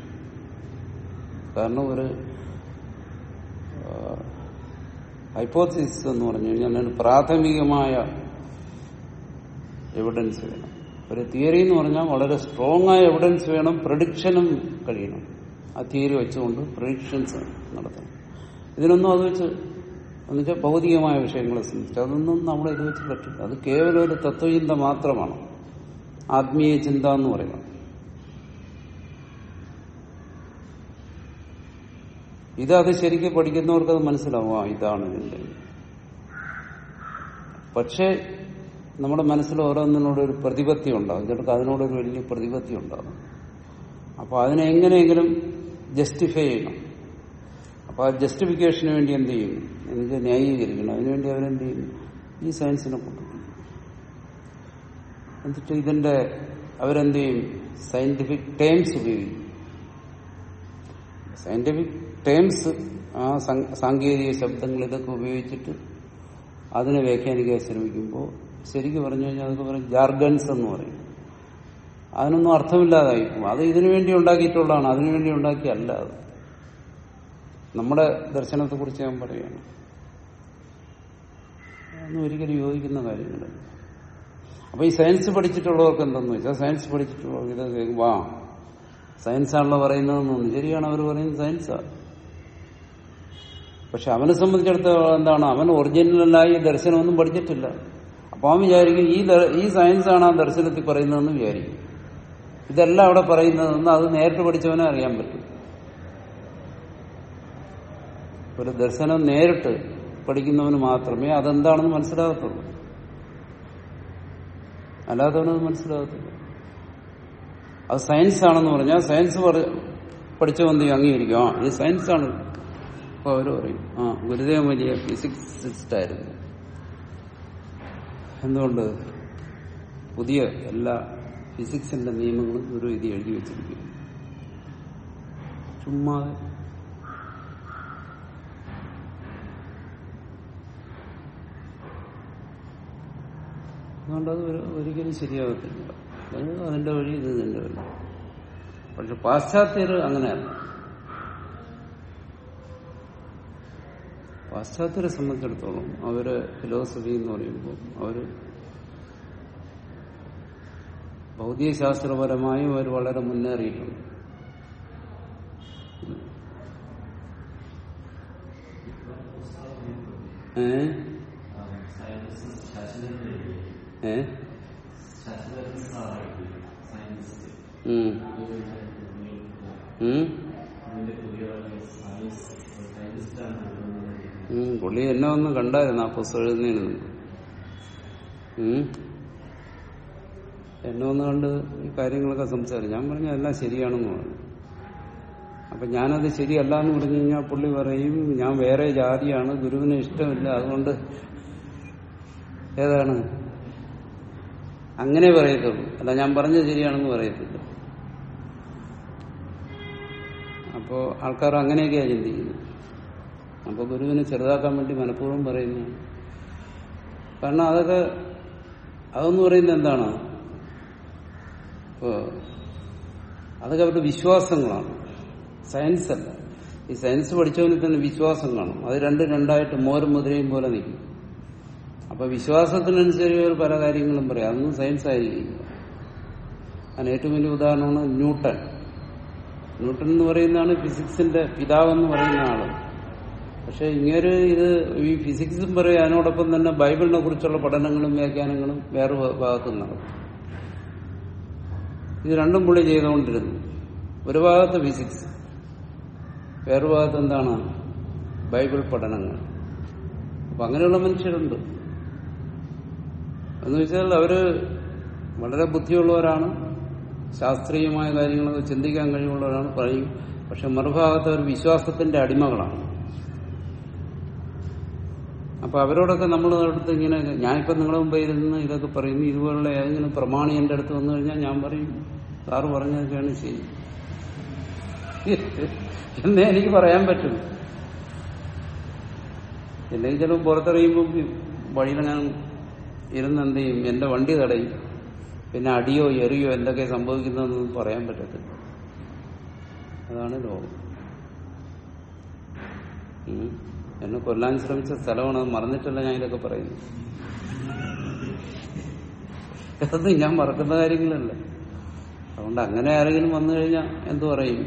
കാരണം ഒരു ഹൈപ്പോത്തിസിസ് എന്ന് പറഞ്ഞു കഴിഞ്ഞാൽ അതിന് പ്രാഥമികമായ എവിഡൻസ് വേണം ഒരു തിയറി എന്ന് പറഞ്ഞാൽ വളരെ സ്ട്രോങ് ആയ എവിഡൻസ് വേണം പ്രഡിക്ഷനും കഴിയണം ആ തിയറി വെച്ചുകൊണ്ട് പ്രഡിക്ഷൻസ് നടത്തണം ഇതിനൊന്നും അത് വെച്ച് എന്നുവെച്ചാൽ ഭൗതികമായ വിഷയങ്ങളെ സംബന്ധിച്ച് അതൊന്നും നമ്മളെ ഇത് വെച്ച് പറ്റില്ല അത് കേവലം ഒരു തത്വചിന്ത മാത്രമാണ് ആത്മീയ ചിന്ത എന്ന് പറയുന്നത് ഇത് അത് ശരിക്കും പഠിക്കുന്നവർക്ക് അത് മനസ്സിലാവും ആ ഇതാണ് ഇതിന്റെ പക്ഷേ നമ്മുടെ മനസ്സിൽ ഓരോന്നിനോട് ഒരു പ്രതിപത്തി ഉണ്ടാകും ചിലർക്ക് അതിനോടൊരു വലിയ പ്രതിപത്തി ഉണ്ടാകും അപ്പൊ അതിനെ എങ്ങനെയെങ്കിലും ജസ്റ്റിഫൈ ചെയ്യണം അപ്പൊ ആ ജസ്റ്റിഫിക്കേഷന് വേണ്ടി എന്ത് ചെയ്യും എന്നുവെച്ചാൽ ന്യായീകരിക്കണം അതിനുവേണ്ടി അവരെന്ത് ചെയ്യും ഈ സയൻസിനെ കൊണ്ടുപോകും എന്നിട്ട് ഇതിന്റെ അവരെന്ത് ചെയ്യും സയന്റിഫിക് ടേംസ് ഉപയോഗിക്കും സയന്റിഫിക് ടേംസ് ആ സാ- സാങ്കേതിക ശബ്ദങ്ങൾ ഇതൊക്കെ ഉപയോഗിച്ചിട്ട് അതിനെ വ്യാഖ്യാനിക്കാൻ ശ്രമിക്കുമ്പോൾ ശരിക്കും പറഞ്ഞു കഴിഞ്ഞാൽ അതൊക്കെ പറയും ജാർഗൻസ് എന്ന് പറയും അതിനൊന്നും അർത്ഥമില്ലാതായിരിക്കും അത് ഇതിനു വേണ്ടി ഉണ്ടാക്കിയിട്ടുള്ളതാണ് അതിനു വേണ്ടി ഉണ്ടാക്കിയല്ല അത് നമ്മുടെ ദർശനത്തെ കുറിച്ച് ഞാൻ പറയുകയാണ് അതൊന്നും ഒരിക്കലും യോജിക്കുന്ന കാര്യങ്ങളല്ല അപ്പൊ ഈ സയൻസ് പഠിച്ചിട്ടുള്ളവർക്ക് എന്തെന്ന് വെച്ചാൽ സയൻസ് പഠിച്ചിട്ടുള്ളവർക്ക് ഇത് കേൾക്കും, വാ സയൻസ് ആണല്ലോ പറയുന്നതെന്ന് തോന്നുന്നു ശരിയാണ് അവർ പറയുന്നത് സയൻസാണ് പക്ഷെ അവനെ സംബന്ധിച്ചിടത്തോളം എന്താണ് അവൻ ഒറിജിനലായി ദർശനമൊന്നും പഠിച്ചിട്ടില്ല അപ്പൊ അവൻ വിചാരിക്കും ഈ ദ- ഈ സയൻസ് ആണ് ആ ദർശനത്തിൽ പറയുന്നതെന്ന് വിചാരിക്കും ഇതെല്ലാം അവിടെ പറയുന്നതെന്ന് അത് നേരിട്ട് പഠിച്ചവനെ അറിയാൻ പറ്റും ഒരു ദർശനം നേരിട്ട് പഠിക്കുന്നവന് മാത്രമേ അതെന്താണെന്ന് മനസ്സിലാകത്തുള്ളൂ അല്ലാത്തവനത് മനസ്സിലാകത്തില്ല അത് സയൻസ് ആണെന്ന് പറഞ്ഞാൽ സയൻസ് പഠിച്ചവന്ത് അംഗീകരിക്കും ആ ഇത് സയൻസ് ആണ് അപ്പൊ അവര് പറയും ആ ഗുരുദേവൻ വലിയ ഫിസിക്സിസ്റ്റ് ആയിരുന്നു എന്തുകൊണ്ട് പുതിയ എല്ലാ ഫിസിക്സിന്റെ നിയമങ്ങളും ഗുരു ഇത് എഴുതി വെച്ചിരിക്കുന്നു ചുമ്മാ അതുകൊണ്ട് അത് ഒരു- ഒരിക്കലും ശരിയാകത്തില്ല അത് അതിന്റെ വഴി ഇത് ഇതിന്റെ വഴി പക്ഷെ പാശ്ചാത്യർ അങ്ങനെയല്ല പാശ്ചാത്യരെ സംബന്ധിച്ചിടത്തോളം അവര് ഫിലോസഫി എന്ന് പറയുമ്പോൾ അവര് ഭൗതികശാസ്ത്രപരമായും അവർ വളരെ മുന്നേറിയിട്ടുണ്ട് ഏ ഏ ഉം. ഉം. ഉം. പുള്ളി എന്നെ ഒന്ന് കണ്ടായിരുന്നു ആ പുസ്തകം എഴുതുന്നതിന് മുമ്പ് ഉം. എന്നെ ഒന്ന് കണ്ട് ഈ കാര്യങ്ങളൊക്കെ സംസാരിച്ചു ഞാൻ പറഞ്ഞു എല്ലാം ശരിയാണെന്ന് പറഞ്ഞു അപ്പൊ ഞാനത് ശരിയല്ല എന്ന് പറഞ്ഞു കഴിഞ്ഞാൽ പുള്ളി പറയും ഞാൻ വേറെ ജാതിയാണ് ഗുരുവിന് ഇഷ്ടമില്ല അതുകൊണ്ട് ഏതാണ് അങ്ങനെ പറയത്തുള്ളൂ അല്ല ഞാൻ പറഞ്ഞത് ശരിയാണെന്ന് പറയത്തില്ല അപ്പോ ആൾക്കാർ അങ്ങനെയൊക്കെയാണ് ചിന്തിക്കുന്നത് അപ്പൊ ഗുരുവിനെ ചെറുതാക്കാൻ വേണ്ടി മനഃപൂർവ്വം പറയുന്നു കാരണം അതൊക്കെ അതെന്ന് പറയുന്നത് എന്താണ് ഇപ്പോ അതൊക്കെ അവരുടെ വിശ്വാസങ്ങളാണ് സയൻസ് അല്ല ഈ സയൻസ് പഠിച്ചവന് തന്നെ വിശ്വാസം കാണും അത് രണ്ടും രണ്ടായിട്ട് മോരും മുദ്രയും പോലെ നിൽക്കും അപ്പൊ വിശ്വാസത്തിനനുസരിച്ച് ഒരു പല കാര്യങ്ങളും പറയാം അതൊന്നും സയൻസ് ആയിരിക്കില്ല അതിന് ഏറ്റവും വലിയ ഉദാഹരണമാണ് ന്യൂട്ടൺ ന്യൂട്ടൺ എന്ന് പറയുന്നതാണ് ഫിസിക്സിന്റെ പിതാവെന്ന് പറയുന്ന ആള് പക്ഷെ ഇങ്ങനെ ഇത് ഈ ഫിസിക്സും പറയും അതിനോടൊപ്പം തന്നെ ബൈബിളിനെ കുറിച്ചുള്ള പഠനങ്ങളും വ്യാഖ്യാനങ്ങളും വേറെ ഭാഗത്തു നടക്കും ഇത് രണ്ടും പുള്ളി ചെയ്തുകൊണ്ടിരുന്നു ഒരു ഭാഗത്ത് ഫിസിക്സ് വേറൊരു ഭാഗത്ത് എന്താണ് ബൈബിൾ പഠനങ്ങൾ അപ്പൊ അങ്ങനെയുള്ള മനുഷ്യരുണ്ട് എന്ന് വെച്ചാൽ അവര് വളരെ ബുദ്ധിയുള്ളവരാണ് ശാസ്ത്രീയമായ കാര്യങ്ങളൊക്കെ ചിന്തിക്കാൻ കഴിവുള്ളവരാണ് പറയും പക്ഷെ മറുഭാഗത്ത് ഒരു വിശ്വാസത്തിന്റെ അടിമകളാണ് അപ്പൊ അവരോടൊക്കെ നമ്മൾ അടുത്ത് ഇങ്ങനെ ഞാനിപ്പോ നിങ്ങളുടെ മുമ്പ് ഇരുന്ന് ഇതൊക്കെ പറയുന്നു ഇതുപോലുള്ള ഏതെങ്കിലും പ്രമാണി എന്റെ അടുത്ത് വന്നു കഴിഞ്ഞാൽ ഞാൻ പറയും സാറ് പറഞ്ഞതൊക്കെയാണ് ശരി എന്നേ എനിക്ക് പറയാൻ പറ്റും അല്ലെങ്കിൽ ചിലപ്പോൾ പുറത്തിറങ്ങുമ്പോൾ വഴിയിൽ ഞാൻ ഇരുന്ന് എന്ത് ചെയ്യും എന്റെ വണ്ടി തടയും പിന്നെ അടിയോ എറിയോ എന്തൊക്കെ സംഭവിക്കുന്നതെന്നൊന്നും പറയാൻ പറ്റത്തില്ല അതാണ് ലോകം ഉം. എന്നെ കൊല്ലാൻ ശ്രമിച്ച സ്ഥലമാണ് അത് മറന്നിട്ടല്ല ഞാൻ ഇതൊക്കെ പറയുന്നത് ഇതൊന്നും ഞാൻ മറക്കുന്ന കാര്യങ്ങളല്ല അതുകൊണ്ട് അങ്ങനെ ആരെങ്കിലും വന്നു കഴിഞ്ഞാൽ എന്തു പറയും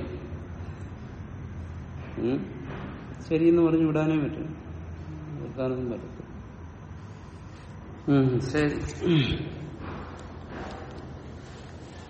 ഉം? ശരിയെന്ന് പറഞ്ഞു വിടാനേ പറ്റും നിർത്താനൊന്നും പറ്റത്തില്ല ഉം, ശരി